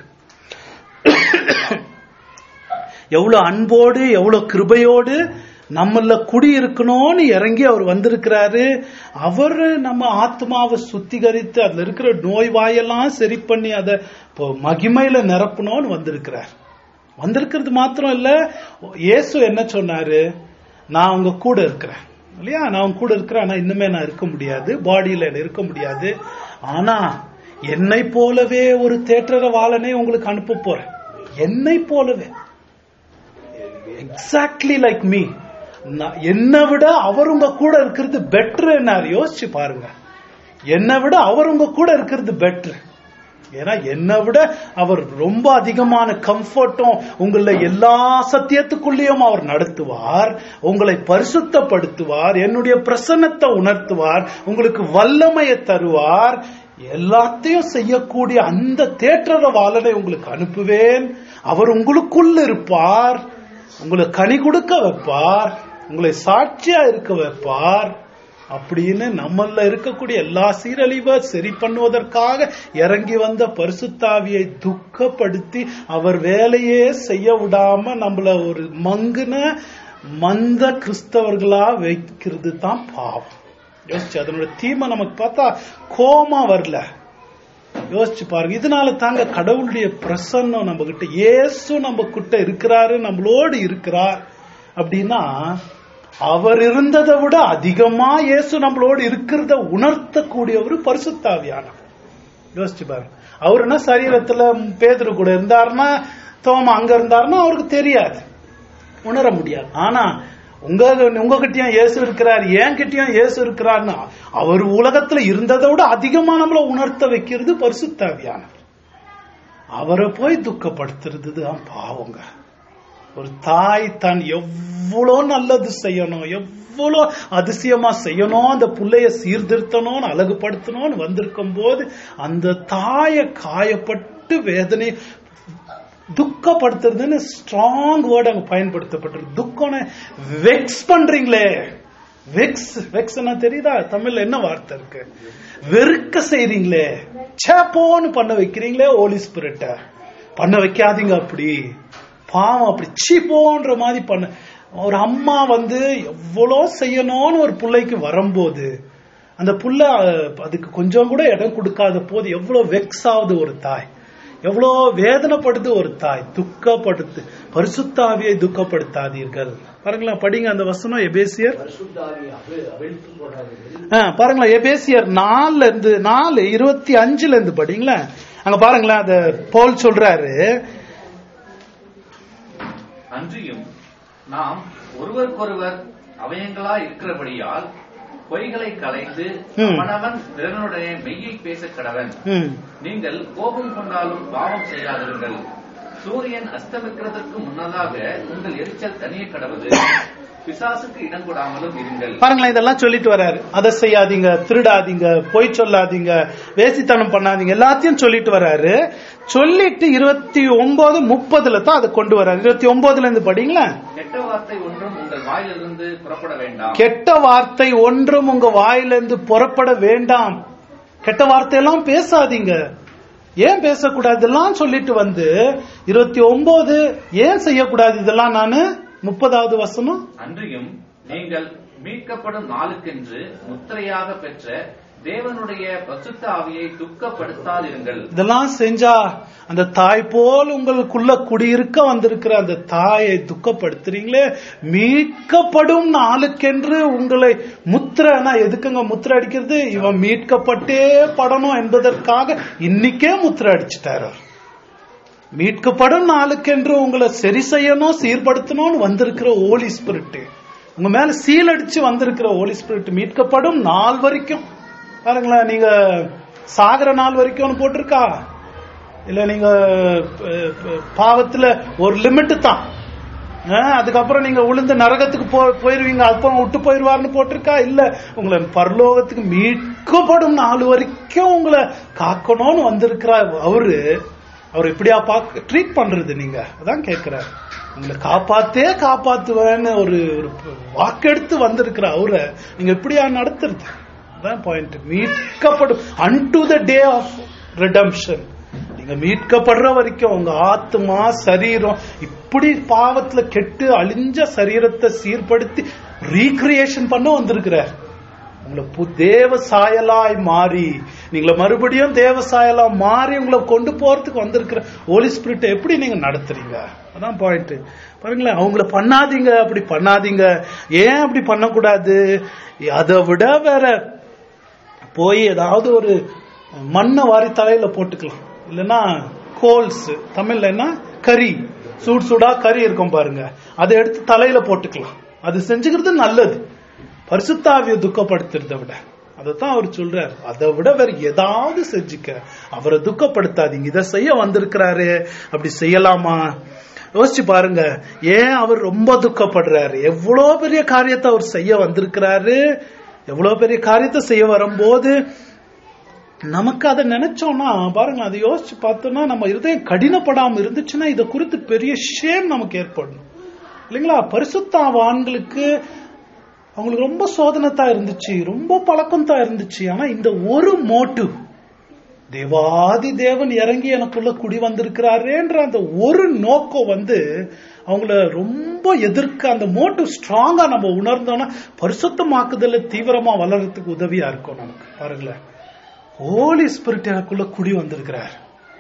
எவ்வளவு அன்போடு எவ்வளவு கிருபையோடு நம்மள குடி இருக்கணும்னு இறங்கி அவர் வந்திருக்கிறாரு அவர் நம்ம ஆத்மாவை சுத்திகரித்து அதுல இருக்கிற நோய் வாயெல்லாம் சரி பண்ணி அதை இப்போ மகிமையில நிரப்பணும்னு வந்திருக்கிறார் வந்திருக்கிறது மாத்திரம் இல்ல இயேசு என்ன சொன்னாரு நான் உங்க கூட இருக்கிறேன் இல்லையா நான் உங்க கூட இருக்கிறேன் ஆனா இன்னுமே நான் இருக்க முடியாது பாடியில இருக்க முடியாது ஆனா என்னை போலவே ஒரு தேற்றர வாழனே உங்களுக்கு அனுப்ப போறேன் என்னை போலவே எக்ஸாக்ட்லி லைக் மீ நான்- என்னை விட அவர் உங்க கூட இருக்கிறது பெட்ரு யோசிச்சு பாருங்க என்னை விட அவர் உங்க கூட இருக்கிறது பெட்ரு ஏன்னா என்னை விட அவர் ரொம்ப அதிகமான கம்ஃபர்ட்டும் உங்களை எல்லா சத்தியத்துக்குள்ளேயும் அவர் நடத்துவார் உங்களை பரிசுத்தப்படுத்துவார் என்னுடைய பிரசன்னத்தை உணர்த்துவார் உங்களுக்கு வல்லமையை தருவார் எல்லாத்தையும் செய்யக்கூடிய அந்த தேற்றரவாளனை உங்களுக்கு அனுப்புவேன் அவர் உங்களுக்குள்ள இருப்பார் உங்களை கனி கொடுக்க வைப்பார் உங்களை சாட்சியா இருக்க வைப்பார் அப்படின்னு நம்மள இருக்கக்கூடிய எல்லா சீரழிவை சரி பண்ணுவதற்காக இறங்கி வந்த பரிசுத்தாவியை துக்கப்படுத்தி அவர் வேலையே செய்ய விடாம நம்மள ஒரு மங்குன மந்த கிறிஸ்தவர்களா வைக்கிறது தான் பாவம் யோசிச்சு அதனோட தீமை நமக்கு பார்த்தா கோமா வரல யோசிச்சு பாருங்க இதனால தாங்க கடவுளுடைய பிரசன்னம் நம்ம கிட்ட இயேசு நம்ம கிட்ட இருக்கிறாரு நம்மளோடு இருக்கிறார் அப்படின்னா அவர் இருந்ததை விட அதிகமா இயேசு நம்மளோடு இருக்கிறத உணர்த்தக்கூடியவர் பரிசுத்தாவியானவர் யோசிச்சு பாருங்க அவர் என்ன சரீரத்துல பேதுரு கூட இருந்தாருன்னா தோமா அங்க இருந்தாருன்னா அவருக்கு தெரியாது உணர முடியாது ஆனா உங்க உங்ககிட்டயும் இயேசு இருக்கிறார் என் கிட்டயும் இயேசு இருக்கிறார்னா அவர் உலகத்துல இருந்ததை விட அதிகமா நம்மள உணர்த்த வைக்கிறது பரிசுத்தாவியானவர் அவரை போய் துக்கப்படுத்துறது தான் பாவங்க ஒரு தாய் தான் எவ்வளோ நல்லது செய்யணும் எவ்வளோ அதிசயமா செய்யணும் அந்த புள்ளைய சீர்திருத்தணும்னு அழகுபடுத்தணும்னு வந்திருக்கும் போது அந்த தாயை காயப்பட்டு வேதனை துக்கப்படுத்துறதுன்னு ஸ்ட்ராங் வேர்டு அங்க பயன்படுத்தப்பட்டிருக்கு துக்கம் வெக்ஸ் பண்றீங்களே வெக்ஸ் வெக்ஸ் தெரியுதா தமிழ்ல என்ன வார்த்தை இருக்கு வெறுக்க செய்றீங்களே சேப்போன்னு பண்ண வைக்கிறீங்களே ஓலி ஸ்பிரிட்ட பண்ண வைக்காதீங்க அப்படி பாவம் அப்படி சீப்போன்ற மாதிரி பண்ண ஒரு அம்மா வந்து எவ்வளோ செய்யணும்னு ஒரு பிள்ளைக்கு வரும்போது அந்த புள்ள அஹ், அதுக்கு கொஞ்சம் கூட இடம் கொடுக்காத போது எவ்வளவு வெக்ஸ் ஆகுது ஒரு தாய் எவ்வளோ வேதனைப்படுது ஒரு தாய் துக்கப்படுத்து பரிசுத்தாவியை துக்கப்படுத்தாதீர்கள் பாருங்களேன் படிங்க அந்த வசனம் எபேசியர் பரிசுத்தாவி அவி- அவிழ்த்து போடாதீர்கள் ஆ, பாருங்களேன் எபேசியர் நாலுல இருந்து நாலு இருபத்தி அஞ்சுல இருந்து படிங்களேன் அங்க பாருங்களேன் அத போல் சொல்றாரு அன்றியும் நாம் ஒருவருக்கொருவர் அவயங்களா இருக்கிறபடியால் பொய்களை கலைந்து ம். அவனவன் பிறனுடைய மெய்யை பேசக் கடவன் ம், நீங்கள் கோபம் கொண்டாலும் பாவம் செய்யாதிருங்கள் சூரியன் அஸ்தமிக்கிறதற்கு முன்னதாக உங்கள் எரிச்சல் தனிய கடவுது பிசாசுக்கு இடம் கொடாமலும் இருங்கள் பாருங்களேன் இதெல்லாம் சொல்லிட்டு வர்றாரு அதை செய்யாதீங்க திருடாதீங்க பொய் சொல்லாதீங்க வேசித்தனம் பண்ணாதீங்க எல்லாத்தையும் சொல்லிட்டு வர்றாரு சொல்லிட்டு இருபத்தி ஒன்பது முப்பதுல தான் அதை கொண்டு வர்றாரு இருபத்தி ஒன்பதுல இருந்து படிங்களேன் கெட்ட வார்த்தை ஒன்றும் உங்கள் வாயிலிருந்து புறப்பட வேண்டாம் கெட்ட வார்த்தை ஒன்றும் உங்க வாயிலிருந்து புறப்பட வேண்டாம் கெட்ட வார்த்தையெல்லாம் பேசாதீங்க ஏன் பேசக்கூடாது இதெல்லாம் சொல்லிட்டு வந்து இருபத்தி ஒன்பது ஏன் செய்யக்கூடாது இதெல்லாம் நானு முப்பதாவது வசனம் அன்றியும் நீங்கள் மீட்கப்படும் நாளுக்கென்று முத்திரையாக பெற்ற தேவனுடைய பசுத்த ஆவியை துக்கப்படுத்தாதிருங்கள் இதெல்லாம் செஞ்சா அந்த தாய் போல் உங்களுக்குள்ள குடியிருக்க வந்திருக்கிற அந்த தாயை துக்கப்படுத்துறீங்களே மீட்கப்படும் நாளுக்கென்று உங்களை முத்திரனா எதுக்குங்க முத்திரை அடிக்கிறது இவன் மீட்கப்பட்டே படணும் என்பதற்காக இன்னைக்கே முத்திரை அடிச்சுட்டாரு அவர். மீட்கப்படும் நாளுக்கென்று உங்களை சரி செய்யணும் சீர்படுத்தணும்னு வந்திருக்கிற ஓலி ஸ்பிரிட் உங்க மேல சீல் அடிச்சு வந்திருக்கிற ஓலி ஸ்பிரிட் மீட்கப்படும் நாள் வரைக்கும் பாருங்களேன் நீங்க சாகிற நாள் வரைக்கும்னு போட்டிருக்கா இல்ல நீங்க அஹ், அஹ், பாவத்துல ஒரு லிமிட் தான் அஹ், அதுக்கப்புறம் நீங்க உளுந்து நரகத்துக்கு போ போயிருவீங்க அப்புறம் விட்டு போயிருவாருன்னு போட்டிருக்கா இல்ல உங்களை பரலோகத்துக்கு மீட்கப்படும் நாள் வரைக்கும் உங்களை காக்கணும்னு வந்திருக்கிறார் அவரு அவர் எப்படியா பாக்க ட்ரீட் பண்றது நீங்க அதான் கேட்கிறார் உங்களை காப்பாத்தே காப்பாத்துவேன்னு ஒரு ஒரு வாக்கெடுத்து வந்திருக்கிற அவரை நீங்க எப்படியா நடத்துறது அதான் பாயிண்ட் மீட்கப்படும் unto the day of redemption நீங்க மீட்கப்படுற வரைக்கும் உங்க ஆத்மா சரீரம் இப்படி பாவத்துல கெட்டு அழிஞ்ச சரீரத்தை சீர்படுத்தி ரீக்ரியேஷன் பண்ண வந்திருக்கிறார் உங்களை பு- தேவ சாயலாய் மாறி நீங்களை மறுபடியும் தேவ சாயலா மாறி உங்களை கொண்டு போறதுக்கு வந்திருக்கிற ஹோலி ஸ்பிரிட் எப்படி நீங்க நடத்துறீங்க அதான் பாயிண்ட் பாருங்களேன் அவங்கள பண்ணாதீங்க அப்படி பண்ணாதீங்க ஏன் அப்படி பண்ணக்கூடாது அதை விட வேற போய் ஏதாவது ஒரு மண்ணை வாரி தலையில போட்டுக்கலாம் இல்லைன்னா கோல்ஸ் தமிழ்ல என்ன கறி சூடு சூடா கறி இருக்கும் பாருங்க அதை எடுத்து தலையில போட்டுக்கலாம் அது செஞ்சுக்கிறது நல்லது பரிசுத்தாவிய துக்கப்படுத்துறதை விட அதைத்தான் அவர் சொல்றார் அதை விட வேற ஏதாவது செஞ்சுக்க அவரை துக்கப்படுத்தாதீங்க இதை செய்ய வந்திருக்கிறாரு அப்படி செய்யலாமா யோசிச்சு பாருங்க ஏன் அவர் ரொம்ப துக்கப்படுறாரு எவ்வளவு பெரிய காரியத்தை அவர் செய்ய வந்திருக்கிறாரு எவ்வளவு பெரிய காரியத்தை செய்ய வரும்போது நமக்கு அதை நினைச்சோம்னா பாருங்க அதை யோசிச்சு பார்த்தோம்னா நம்ம இருதயம் கடினப்படாம இருந்துச்சுன்னா இதை குறித்து பெரிய ஷேம் நமக்கு ஏற்படணும் இல்லைங்களா பரிசுத்தாவான்களுக்கு அவங்களுக்கு ரொம்ப சோதனைத்தா இருந்துச்சு ரொம்ப பழக்கம் தான் இருந்துச்சு ஆனா இந்த ஒரு மோட்டிவ் தேவாதி தேவன் இறங்கி எனக்குள்ள குடி வந்திருக்கிறாரேன்ற அந்த ஒரு நோக்கம் வந்து அவங்கள ரொம்ப எதிர்க்க அந்த மோட்டிவ் ஸ்ட்ராங்கா நம்ம உணர்ந்தோம்னா பரிசுத்தமாக்குதல தீவிரமா வளர்றதுக்கு உதவியா இருக்கும் நமக்கு பாருங்களேன் ஹோலி ஸ்பிரிட் எனக்குள்ள குடி வந்திருக்கிறார்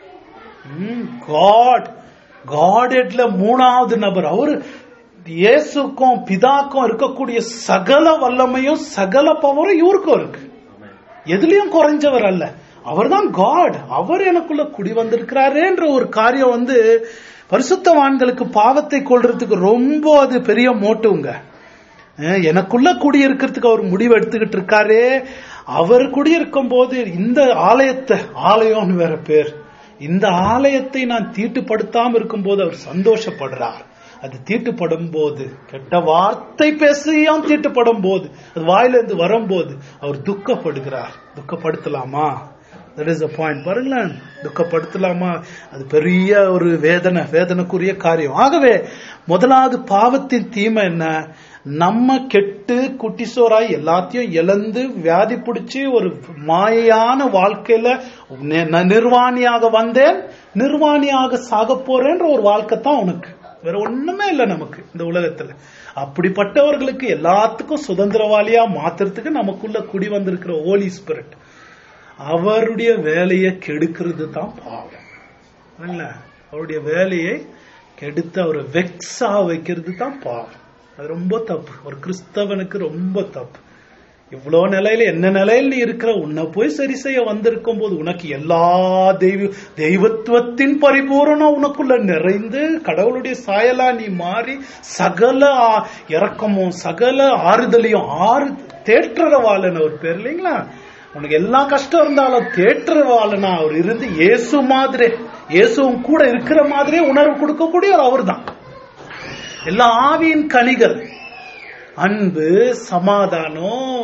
காட் காடெட்ல மூணாவது நபர் அவரு இயேசுக்கும் பிதாக்கும் இருக்கக்கூடிய சகல வல்லமையும் சகல பவரும் இவருக்கும் இருக்கு எதுலயும் குறைஞ்சவர் அல்ல அவர்தான் காட் அவர் எனக்குள்ள குடி வந்திருக்கிறாரேன்ற ஒரு காரியம் வந்து பரிசுத்தவான்களுக்கு பாவத்தை கொள்றதுக்கு ரொம்ப அது பெரிய மோட்டுங்க அஹ் எனக்குள்ள குடியிருக்கிறதுக்கு அவர் முடிவு எடுத்துக்கிட்டு இருக்காரே அவர் குடியிருக்கும் போது இந்த ஆலயத்தை ஆலயம்னு வேற பேர் இந்த ஆலயத்தை நான் தீட்டுப்படுத்தாம இருக்கும்போது அவர் சந்தோஷப்படுறார் அது தீட்டுப்படும் போது கெட்ட வார்த்தை பேசியும் தீட்டுப்படும் போது அது வாயிலிருந்து வரும்போது அவர் துக்கப்படுகிறார் துக்கப்படுத்தலாமா தட் இஸ் அ பாயிண்ட் பாருங்களேன் துக்கப்படுத்தலாமா அது பெரிய ஒரு வேதனை வேதனைக்குரிய காரியம் ஆகவே முதலாவது பாவத்தின் தீமை என்ன நம்ம கெட்டு குட்டிசோராய் எல்லாத்தையும் இழந்து வியாதி பிடிச்சி ஒரு மாயையான வாழ்க்கையில நி- நான் நிர்வாணியாக வந்தேன் நிர்வாணியாக சாக போறேன்ற ஒரு வாழ்க்கை தான் உனக்கு வேற ஒண்ணுமே இல்லை நமக்கு இந்த உலகத்துல அப்படிப்பட்டவர்களுக்கு எல்லாத்துக்கும் சுதந்திரவாளியா மாத்துறதுக்கு நமக்குள்ள குடி வந்திருக்கிற ஹோலி ஸ்பிரிட் அவருடைய வேலையை கெடுக்கிறது தான் பாவம் இல்ல அவருடைய வேலையை கெடுத்து அவரை வெக்ஸா வைக்கிறது தான் பாவம் அது ரொம்ப தப்பு ஒரு கிறிஸ்தவனுக்கு ரொம்ப தப்பு இவ்வளோ நிலையில என்ன நிலையில நீ இருக்கிற உன்னை போய் சரி செய்ய வந்திருக்கும் போது உனக்கு எல்லா தெய்வ தெய்வத்துவத்தின் பரிபூரணம் உனக்குள்ள நிறைந்து கடவுளுடைய சாயலா நீ மாறி சகல ஆ- இரக்கமும் சகல ஆறுதலையும் ஆறு தேற்றரவாளன் ஒரு பேர் இல்லைங்களா உனக்கு எல்லா கஷ்டம் இருந்தாலும் தேற்றரவாளனா அவர் இருந்து இயேசு மாதிரி இயேசுவும் கூட இருக்கிற மாதிரியே உணர்வு கொடுக்கக்கூடியவர் அவர்தான் எல்லா ஆவியின் கனிகள் அன்பு சமாதானம்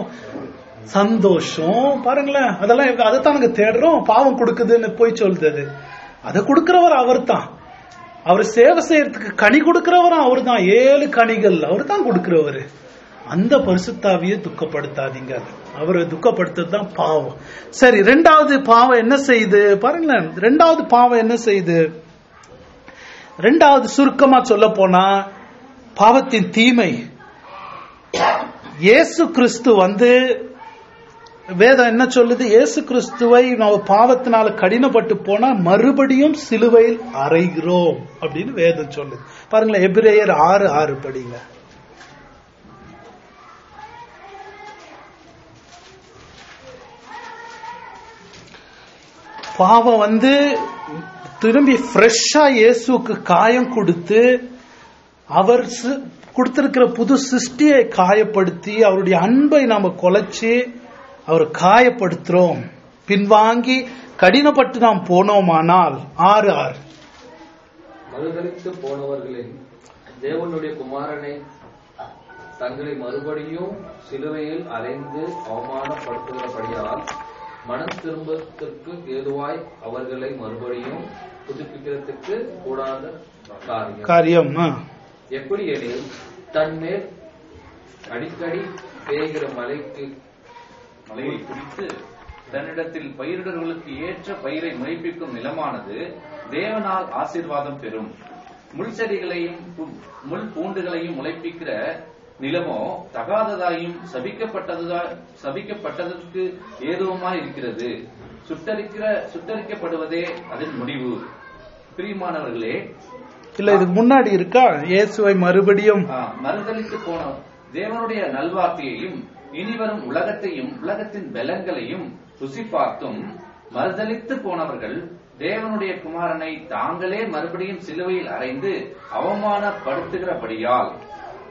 சந்தோஷம் பாருங்களேன் அதெல்லாம் இவங்க- அதைத்தான் நாங்க தேடுறோம் பாவம் கொடுக்குதுன்னு போய் சொல்லுது அது. அதை கொடுக்கிறவர் அவர்தான் அவர் சேவை செய்யறதுக்கு கனி கொடுக்கிறவரும் அவர்தான் ஏழு கனிகள் அவர் தான் கொடுக்கிறவர் அந்த பரிசுத்தாவியை துக்கப்படுத்தாதீங்க அவரை துக்கப்படுத்துறது தான் பாவம் சரி ரெண்டாவது பாவம் என்ன செய்யுது பாருங்களேன் ரெண்டாவது பாவம் என்ன செய்யுது ரெண்டாவது சுருக்கமா சொல்ல போனா பாவத்தின் தீமை இயேசு கிறிஸ்து வந்து வேதம் என்ன சொல்லுது இயேசு கிறிஸ்துவை நம்ம பாவத்தினால கடினப்பட்டு போனா மறுபடியும் சிலுவையில் அறைகிறோம் அப்படின்னு வேதம் சொல்லுது பாருங்களேன் எபிரேயர் ஆறு ஆறு படிங்க பாவம் வந்து திரும்பி ஃப்ரெஷ்ஷா இயேசுக்கு காயம் கொடுத்து அவர் சி- கொடுத்திருக்கிற புது சிருஷ்டியை காயப்படுத்தி அவருடைய அன்பை நாம கொலைச்சு அவர் காயப்படுத்துறோம் பின்வாங்கி கடினப்பட்டு நாம் போனோமானால் ஆறு ஆறு மறுதலித்து போனவர்களின் தேவனுடைய குமாரனை தங்களை மறுபடியும் சிலுவையில் அறைந்து அவமானப்படுத்துகிறபடியால் மனம் திரும்பத்திற்கு ஏதுவாய் அவர்களை மறுபடியும் புதுப்பிக்கிறதுக்கு கூடாத காரியம் காரியம் ஆ. எப்படி எனில் தன்மேல் அடிக்கடி பெய்கிற மலைக்கு மலையை குறித்து தன்னிடத்தில் பயிரிடர்களுக்கு ஏற்ற பயிரை முளைப்பிக்கும் நிலமானது தேவனால் ஆசீர்வாதம் பெறும் முள் செடிகளையும் பு- முள் பூண்டுகளையும் முளைப்பிக்கிற நிலமோ தகாததாயும் சபிக்கப்பட்டதா சபிக்கப்பட்டதற்கு ஏதுவுமாய் இருக்கிறது சுட்டரிக்கிற சுட்டரிக்கப்படுவதே அதன் முடிவு பிரியமானவர்களே இல்ல இதுக்கு முன்னாடி இருக்கா இயேசுவை மறுபடியும் ஆ, மறுதலித்து போன தேவனுடைய நல்வார்த்தையையும் இனிவரும் உலகத்தையும் உலகத்தின் பலங்களையும் ருசி பார்த்தும் மறுதலித்து போனவர்கள் தேவனுடைய குமாரனை தாங்களே மறுபடியும் சிலுவையில் அறைந்து அவமானப்படுத்துகிறபடியால்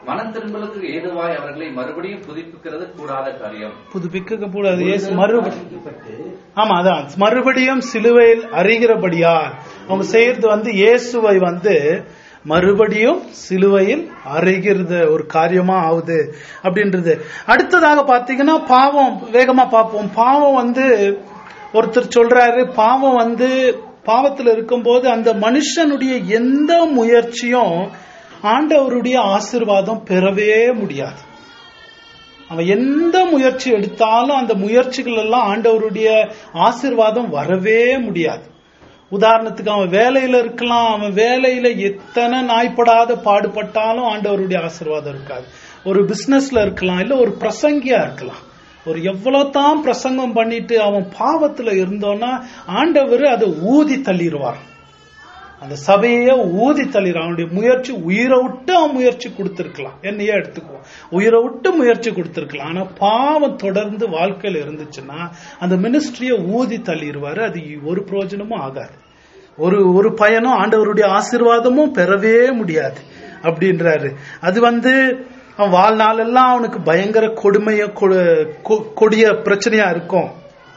மனம் திரும்பலுக்கு ஏதுவாய் அவர்களை மறுபடியும் புதுப்பிக்கிறது கூடாத காரியம் புதுப்பிக்க கூடாது இயேசு மறுபடி பாதிக்கப்பட்டு ஆமா அதான் மறுபடியும் சிலுவையில் அறிகிறபடியால் அவங்க செய்யறது வந்து இயேசுவை வந்து மறுபடியும் சிலுவையில் அறைகிறது ஒரு காரியமா ஆகுது அப்படின்றது அடுத்ததாக பாத்தீங்கன்னா பாவம் வேகமா பார்ப்போம் பாவம் வந்து ஒருத்தர் சொல்றாரு பாவம் வந்து பாவத்துல இருக்கும்போது அந்த மனுஷனுடைய எந்த முயற்சியும் ஆண்டவருடைய ஆசீர்வாதம் பெறவே முடியாது அவன் எந்த முயற்சி எடுத்தாலும் அந்த முயற்சிகள் எல்லாம் ஆண்டவருடைய ஆசீர்வாதம் வரவே முடியாது உதாரணத்துக்கு அவன் வேலையில இருக்கலாம் அவன் வேலையில எத்தனை நாய்ப்படாத பாடுபட்டாலும் ஆண்டவருடைய ஆசீர்வாதம் இருக்காது ஒரு பிசினஸ்ல இருக்கலாம் இல்ல ஒரு பிரசங்கியா இருக்கலாம் ஒரு எவ்வளவு தான் பிரசங்கம் பண்ணிட்டு அவன் பாவத்துல இருந்தோன்னா ஆண்டவர் அதை ஊதி தள்ளிடுவார் அந்த சபையே ஊதி தள்ளிடும் அவனுடைய முயற்சி உயிரை விட்டு அவன் முயற்சி கொடுத்திருக்கலாம் என்னையே எடுத்துக்குவோம் உயிரை விட்டு முயற்சி கொடுத்திருக்கலாம் ஆனா பாவம் தொடர்ந்து வாழ்க்கையில இருந்துச்சுன்னா அந்த மினிஸ்ட்ரியை ஊதி தள்ளிடுவாரு அது ஒரு பிரயோஜனமும் ஆகாது ஒரு ஒரு பயனும் ஆண்டவருடைய ஆசீர்வாதமும் பெறவே முடியாது அப்படின்றாரு அது வந்து அவன் வாழ்நாளெல்லாம் அவனுக்கு பயங்கர கொடுமைய கொடு- கொ- கொடிய பிரச்சனையா இருக்கும்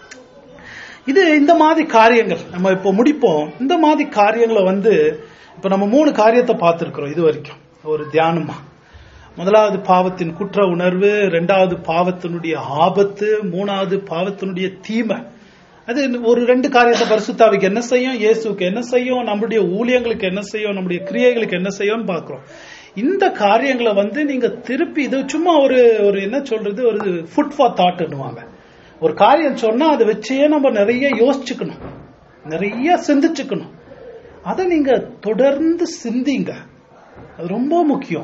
இது இந்த மாதிரி காரியங்கள் நம்ம இப்போ முடிப்போம் இந்த மாதிரி காரியங்களை வந்து இப்ப நம்ம மூணு காரியத்தை பார்த்திருக்கிறோம் இது வரைக்கும் ஒரு தியானமா முதலாவது பாவத்தின் குற்ற உணர்வு ரெண்டாவது பாவத்தினுடைய ஆபத்து மூணாவது பாவத்தினுடைய தீமை அது ஒரு ரெண்டு காரியத்தை பரிசுத்தாவிக்கு என்ன செய்யும் இயேசுக்கு என்ன செய்யும் நம்முடைய ஊழியங்களுக்கு என்ன செய்யும் நம்முடைய கிரியைகளுக்கு என்ன செய்யும்னு பார்க்கிறோம் இந்த காரியங்களை வந்து நீங்க திருப்பி இது சும்மா ஒரு ஒரு என்ன சொல்றது ஒரு ஃபுட் ஃபார் தாட்னுவாங்க ஒரு காரியம் சொன்னா அதை வச்சே நம்ம நிறைய யோசிச்சுக்கணும் நிறைய சிந்திச்சுக்கணும் அதை நீங்க தொடர்ந்து சிந்திங்க அது ரொம்ப முக்கியம்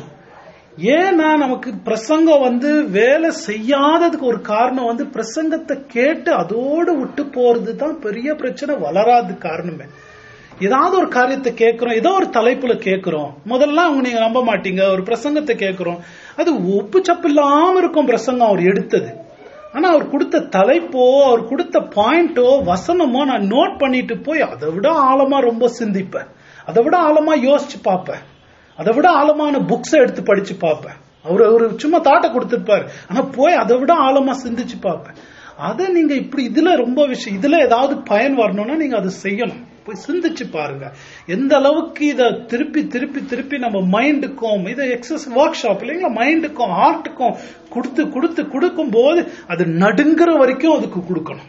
ஏன்னா நமக்கு பிரசங்கம் வந்து வேலை செய்யாததுக்கு ஒரு காரணம் வந்து பிரசங்கத்தை கேட்டு அதோடு விட்டு போறது தான் பெரிய பிரச்சனை வளராது காரணமே ஏதாவது ஒரு காரியத்தை கேட்கிறோம் ஏதோ ஒரு தலைப்புல கேட்கிறோம் முதல்ல அவங்க நீங்க நம்ப மாட்டீங்க ஒரு பிரசங்கத்தை கேட்கிறோம் அது ஒப்பு சப்பு இல்லாம இருக்கும் பிரசங்கம் அவர் எடுத்தது ஆனா அவர் கொடுத்த தலைப்போ அவர் கொடுத்த பாயிண்டோ வசனமோ நான் நோட் பண்ணிட்டு போய் அதை விட ஆழமா ரொம்ப சிந்திப்பேன் அதை விட ஆழமா யோசிச்சு பார்ப்பேன் அதை விட ஆழமான புக்ஸை எடுத்து படிச்சு பார்ப்பேன் அவர் அவர் சும்மா தாட்டை கொடுத்துருப்பாரு ஆனா போய் அதை விட ஆழமா சிந்திச்சு பார்ப்பேன் அதை நீங்க இப்படி இதுல ரொம்ப விஷயம் இதுல ஏதாவது பயன் வரணும்னா நீங்க அதை செய்யணும் போய் சிந்திச்சு பாருங்க எந்த அளவுக்கு இதை திருப்பி திருப்பி திருப்பி நம்ம மைண்டுக்கும் இதை எக்ஸஸ் ஒர்க் ஷாப் இல்லைங்களா மைண்டுக்கும் ஹார்ட்டுக்கும் கொடுத்து கொடுத்து கொடுக்கும் போது அது நடுங்குற வரைக்கும் அதுக்கு கொடுக்கணும்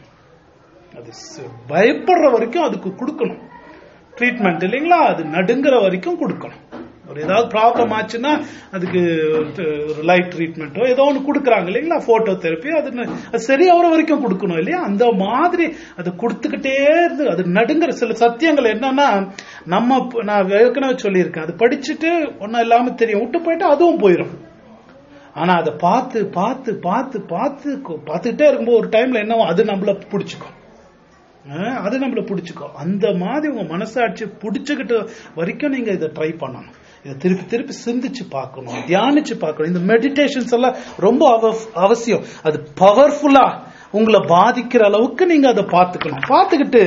அது ச- பயப்படுற வரைக்கும் அதுக்கு கொடுக்கணும் ட்ரீட்மெண்ட் இல்லைங்களா அது நடுங்குற வரைக்கும் கொடுக்கணும் ஒரு ஏதாவது ப்ராப்ளம் ஆச்சுன்னா அதுக்கு ஒரு லைட் ட்ரீட்மெண்ட்டோ ஏதோ ஒன்று கொடுக்குறாங்க இல்லைங்களா போட்டோ தெரப்பி அது ந- அது சரியாகிற வரைக்கும் கொடுக்கணும் இல்லையா அந்த மாதிரி அதை கொடுத்துக்கிட்டே இருந்து அது நடுங்குற சில சத்தியங்கள் என்னன்னா நம்ம ப- நான் ஏற்கனவே சொல்லியிருக்கேன் அது படிச்சுட்டு ஒன்றும் இல்லாம தெரியும் விட்டு போயிட்டு அதுவும் போயிடும் ஆனா அதை பார்த்து பார்த்து பார்த்து பார்த்து கொ- பார்த்துக்கிட்டே இருக்கும்போது ஒரு டைம்ல என்னவோ அது நம்மள பிடிச்சிக்கும் அஹ் அது நம்மள பிடிச்சிக்கும் அந்த மாதிரி உங்க மனசாட்சி பிடிச்சுக்கிட்டு வரைக்கும் நீங்க இதை ட்ரை பண்ணணும் இதை திருப்பி திருப்பி சிந்திச்சு பார்க்கணும் தியானிச்சு பார்க்கணும் இந்த மெடிடேஷன்ஸ் எல்லாம் ரொம்ப அவ- அவசியம் அது பவர்ஃபுல்லா உங்களை பாதிக்கிற அளவுக்கு நீங்க அதை பார்த்துக்கணும் பார்த்துக்கிட்டு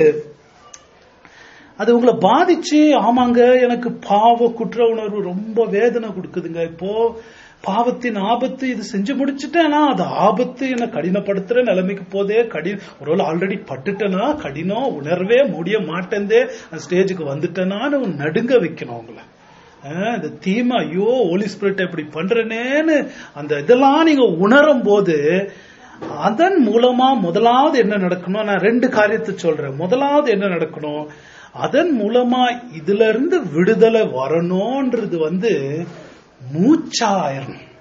அது உங்களை பாதிச்சு ஆமாங்க எனக்கு பாவ குற்ற உணர்வு ரொம்ப வேதனை கொடுக்குதுங்க இப்போ பாவத்தின் ஆபத்து இது செஞ்சு முடிச்சுட்டேனா அது ஆபத்து என்ன கடினப்படுத்துற நிலைமைக்கு போதே கடி ஒருவேளை ஆல்ரெடி பட்டுட்டேனா கடினம் உணர்வே முடிய மாட்டேந்தே அந்த ஸ்டேஜுக்கு வந்துட்டேனான்னு நடுங்க வைக்கணும் உங்களை அஹ் இந்த தீமை ஐயோ ஹோலி ஸ்பிரிட் இப்படி பண்றேனேன்னு அந்த இதெல்லாம் நீங்க உணரும் போது அதன் மூலமா முதலாவது என்ன நடக்கணும் நான் ரெண்டு காரியத்தை சொல்றேன் முதலாவது என்ன நடக்கணும் அதன் மூலமா இதுல இருந்து விடுதலை வரணும்ன்றது வந்து மூச்சாயிரணும்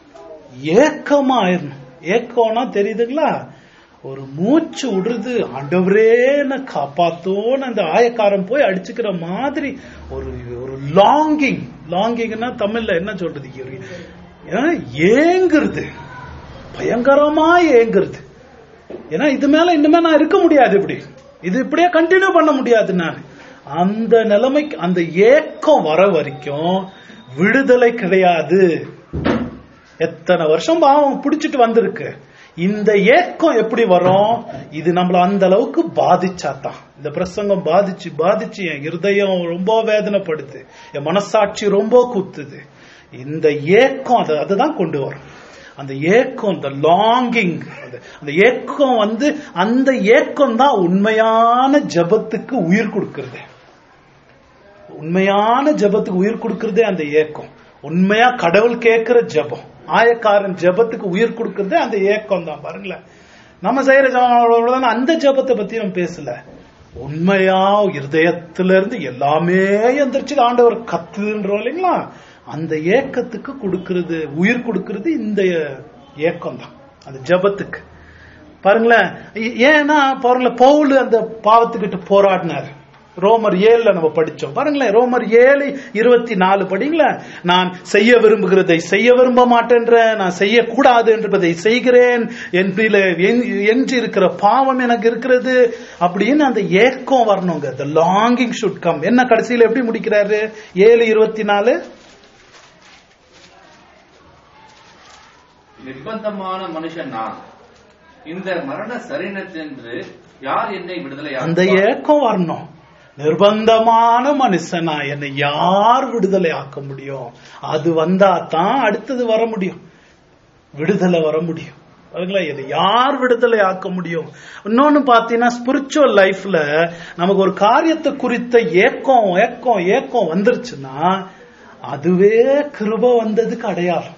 ஏக்கமா ஆயிரணும் ஏக்கம்னா தெரியுதுங்களா ஒரு மூச்சு விடுறது ஆண்டவரே என்ன காப்பாத்தோன்னு அந்த ஆயக்காரன் போய் அடிச்சுக்கிற மாதிரி ஒரு ஒரு லாங்கிங் லாங்கிங்னா தமிழ்ல என்ன சொல்றது ஒரு, ஏன், ஏங்குறது பயங்கரமா ஏங்குறது ஏன்னா இது மேல இனிமே நான் இருக்க முடியாது இப்படி இது இப்படியே கண்டினியூ பண்ண முடியாது நான் அந்த நிலைமைக்கு அந்த ஏக்கம் வர வரைக்கும் விடுதலை கிடையாது எத்தனை வருஷம் பாவம் பிடிச்சிட்டு வந்திருக்கு இந்த ஏக்கம் எப்படி வரும் இது நம்மள அந்த அளவுக்கு பாதிச்சாதான் இந்த பிரசங்கம் பாதிச்சு பாதிச்சு என் இருதயம் ரொம்ப வேதனைப்படுது என் மனசாட்சி ரொம்ப குத்துது இந்த ஏக்கம் அது அதுதான் கொண்டு வரும் அந்த ஏக்கம் இந்த லாங்கிங் அந்த ஏக்கம் வந்து அந்த ஏக்கம் தான் உண்மையான ஜபத்துக்கு உயிர் கொடுக்கிறது உண்மையான ஜபத்துக்கு உயிர் கொடுக்கிறதே அந்த ஏக்கம் உண்மையா கடவுள் கேட்கிற ஜபம் ஆயக்காரன் ஜபத்துக்கு உயிர் கொடுக்கிறதே அந்த ஏக்கம் தான் பாருங்களேன் நம்ம செய்யற ஜபம் அந்த ஜபத்தை பத்தி நம்ம பேசல உண்மையா இருதயத்துல இருந்து எல்லாமே எந்திரிச்சு ஆண்டவர் கத்துன்றோம் இல்லைங்களா அந்த ஏக்கத்துக்கு கொடுக்கிறது உயிர் கொடுக்கிறது இந்த ஏக்கம் தான் அந்த ஜபத்துக்கு பாருங்களேன் ஏ- ஏன்னா பாருங்களேன் பவுல் அந்த பாவத்துக்கிட்ட போராடினார் ரோமர் ஏழுல நம்ம படிச்சோம் பாருங்களேன் ரோமர் ஏழு இருபத்தி நாலு படிங்களேன் நான் செய்ய விரும்புகிறதை செய்ய விரும்ப மாட்டேன்ற நான் செய்யக்கூடாது என்பதை செய்கிறேன் என்பதில என்று இருக்கிற பாவம் எனக்கு இருக்கிறது அப்படின்னு அந்த ஏக்கம் வரணுங்க the longing should come என்ன கடைசியில எப்படி முடிக்கிறாரு ஏழு இருபத்தி நாலு நிர்பந்தமான மனுஷன் நான் இந்த மரண சரினத்தென்று யார் என்னை விடுதலை அந்த ஏக்கம் வரணும் நிர்பந்தமான மனுஷனா என்னை யார் விடுதலை ஆக்க முடியும் அது வந்தா தான் அடுத்தது வர முடியும் விடுதலை வர முடியும் பாருங்களா என்னை யார் விடுதலை ஆக்க முடியும் இன்னொன்னு பாத்தீங்கன்னா ஸ்பிரிச்சுவல் லைஃப்ல நமக்கு ஒரு காரியத்தை குறித்த ஏக்கம் ஏக்கம் ஏக்கம் வந்துருச்சுன்னா அதுவே கிருப வந்ததுக்கு அடையாளம்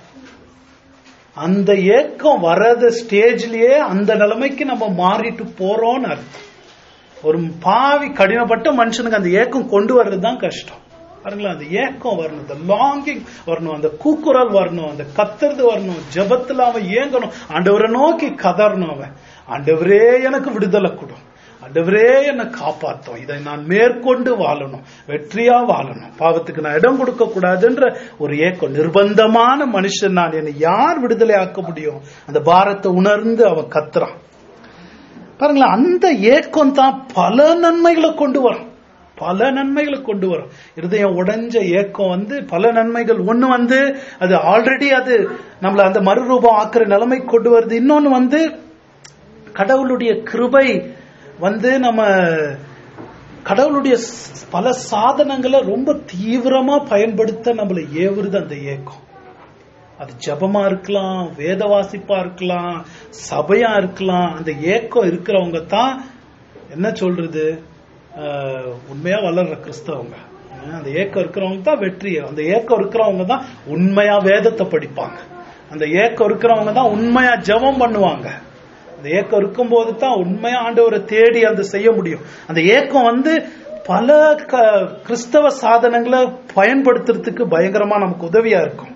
அந்த ஏக்கம் வர்றது ஸ்டேஜ்லயே அந்த நிலைமைக்கு நம்ம மாறிட்டு போறோம்னு அர்த்தம் ஒரு பாவி கடினப்பட்ட மனுஷனுக்கு அந்த ஏக்கம் கொண்டு வர்றது தான் கஷ்டம் பாருங்களேன் அந்த ஏக்கம் வரணும் அந்த லாங்கிங் வரணும் அந்த கூக்குரல் வரணும் அந்த கத்துறது வரணும் ஜெபத்துல அவன் ஏங்கணும் ஆண்டவரை நோக்கி கதறணும் அவன் ஆண்டவரே எனக்கு விடுதலை கொடும் ஆண்டவரே என்னை காப்பாத்தும் இதை நான் மேற்கொண்டு வாழணும் வெற்றியா வாழணும் பாவத்துக்கு நான் இடம் கொடுக்க கூடாதுன்ற ஒரு ஏக்கம் நிர்பந்தமான மனுஷன் நான் என்னை யார் விடுதலை ஆக்க முடியும் அந்த பாரத்தை உணர்ந்து அவன் கத்துறான் பாருங்களேன் அந்த ஏக்கம் தான் பல நன்மைகளை கொண்டு வரும் பல நன்மைகளை கொண்டு வரும் இருதயம் உடைஞ்ச ஏக்கம் வந்து பல நன்மைகள் ஒண்ணு வந்து அது ஆல்ரெடி அது நம்மள அந்த மறுரூபம் ஆக்குற நிலைமை கொண்டு வருது இன்னொன்னு வந்து கடவுளுடைய கிருபை வந்து நம்ம கடவுளுடைய ஸ்- பல சாதனங்களை ரொம்ப தீவிரமா பயன்படுத்த நம்மளை ஏவுறது அந்த ஏக்கம் அது ஜபமா இருக்கலாம் வேத வாசிப்பா இருக்கலாம் சபையா இருக்கலாம் அந்த ஏக்கம் இருக்கிறவங்க தான் என்ன சொல்றது ஆஹ், உண்மையா வளர்ற கிறிஸ்தவங்க ஆஹ், அந்த ஏக்கம் இருக்கிறவங்க தான் வெற்றி அந்த ஏக்கம் இருக்கிறவங்க தான் உண்மையா வேதத்தை படிப்பாங்க அந்த ஏக்கம் இருக்கிறவங்க தான் உண்மையா ஜெபம் பண்ணுவாங்க அந்த ஏக்கம் இருக்கும்போது தான் உண்மையா ஆண்டவரை தேடி அந்த செய்ய முடியும் அந்த ஏக்கம் வந்து பல க- கிறிஸ்தவ சாதனங்களை பயன்படுத்துறதுக்கு பயங்கரமா நமக்கு உதவியா இருக்கும்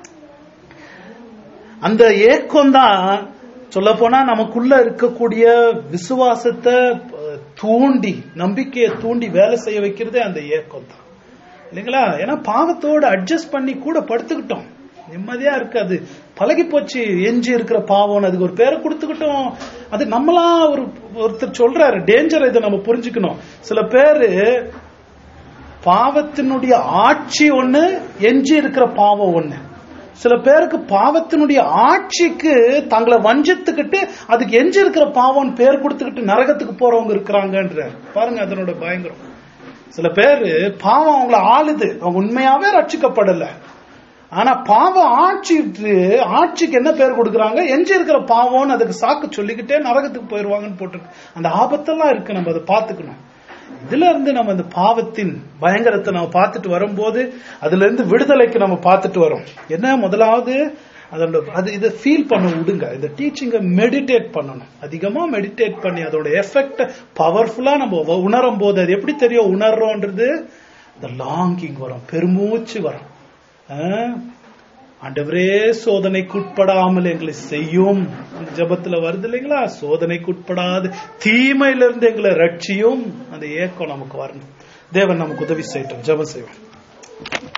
அந்த ஏக்கம் தான் சொல்ல போனா நமக்குள்ள இருக்கக்கூடிய விசுவாசத்தை அஹ், தூண்டி நம்பிக்கையை தூண்டி வேலை செய்ய வைக்கிறதே அந்த ஏக்கம் தான் இல்லைங்களா ஏன்னா பாவத்தோட அட்ஜஸ்ட் பண்ணி கூட படுத்துக்கிட்டோம் நிம்மதியா இருக்காது பழகி போச்சு எஞ்சி இருக்கிற பாவம் அதுக்கு ஒரு பேரை கொடுத்துக்கிட்டோம் அது நம்மளா ஒரு ஒருத்தர் சொல்றாரு டேஞ்சர் இதை நம்ம புரிஞ்சுக்கணும் சில பேரு பாவத்தினுடைய ஆட்சி ஒண்ணு எஞ்சி இருக்கிற பாவம் ஒண்ணு சில பேருக்கு பாவத்தினுடைய ஆட்சிக்கு தங்களை வஞ்சித்துக்கிட்டு அதுக்கு எஞ்சி இருக்கிற பாவம் பேர் கொடுத்துக்கிட்டு நரகத்துக்கு போறவங்க இருக்கிறாங்கன்ற பாருங்க அதனோட பயங்கரம் சில பேரு பாவம் அவங்கள ஆளுது அவங்க உண்மையாவே ரட்சிக்கப்படல ஆனா பாவம் ஆட்சி ஆட்சிக்கு என்ன பேர் கொடுக்கறாங்க எஞ்சி இருக்கிற பாவம்னு அதுக்கு சாக்கு சொல்லிக்கிட்டே நரகத்துக்கு போயிருவாங்கன்னு போட்டிருக்கு அந்த ஆபத்தெல்லாம் இருக்கு நம்ம அதை பாத்துக்கணும் இதுல இருந்து நம்ம இந்த பாவத்தின் பயங்கரத்தை நம்ம பார்த்துட்டு வரும்போது அதுல இருந்து விடுதலைக்கு நம்ம பார்த்துட்டு வரோம் என்ன முதலாவது அதோட அது இதை ஃபீல் பண்ண விடுங்க இந்த டீச்சிங்கை மெடிடேட் பண்ணணும் அதிகமா மெடிடேட் பண்ணி அதோட எஃபெக்ட் பவர்ஃபுல்லா நம்ம உணரும் போது அது எப்படி தெரியும் உணர்றோன்றது இந்த லாங்கிங் வரும் பெருமூச்சு வரும் ஆஹ், ஆண்டவரே சோதனைக்குட்படாமல் எங்களை செய்யும் அந்த ஜபத்துல வருது இல்லைங்களா சோதனைக்குட்படாது தீமையிலிருந்து எங்களை ரட்சியும் அந்த ஏக்கம் நமக்கு வரணும் தேவன் நமக்கு உதவி செய்யட்டும் ஜெபம் செய்வோம்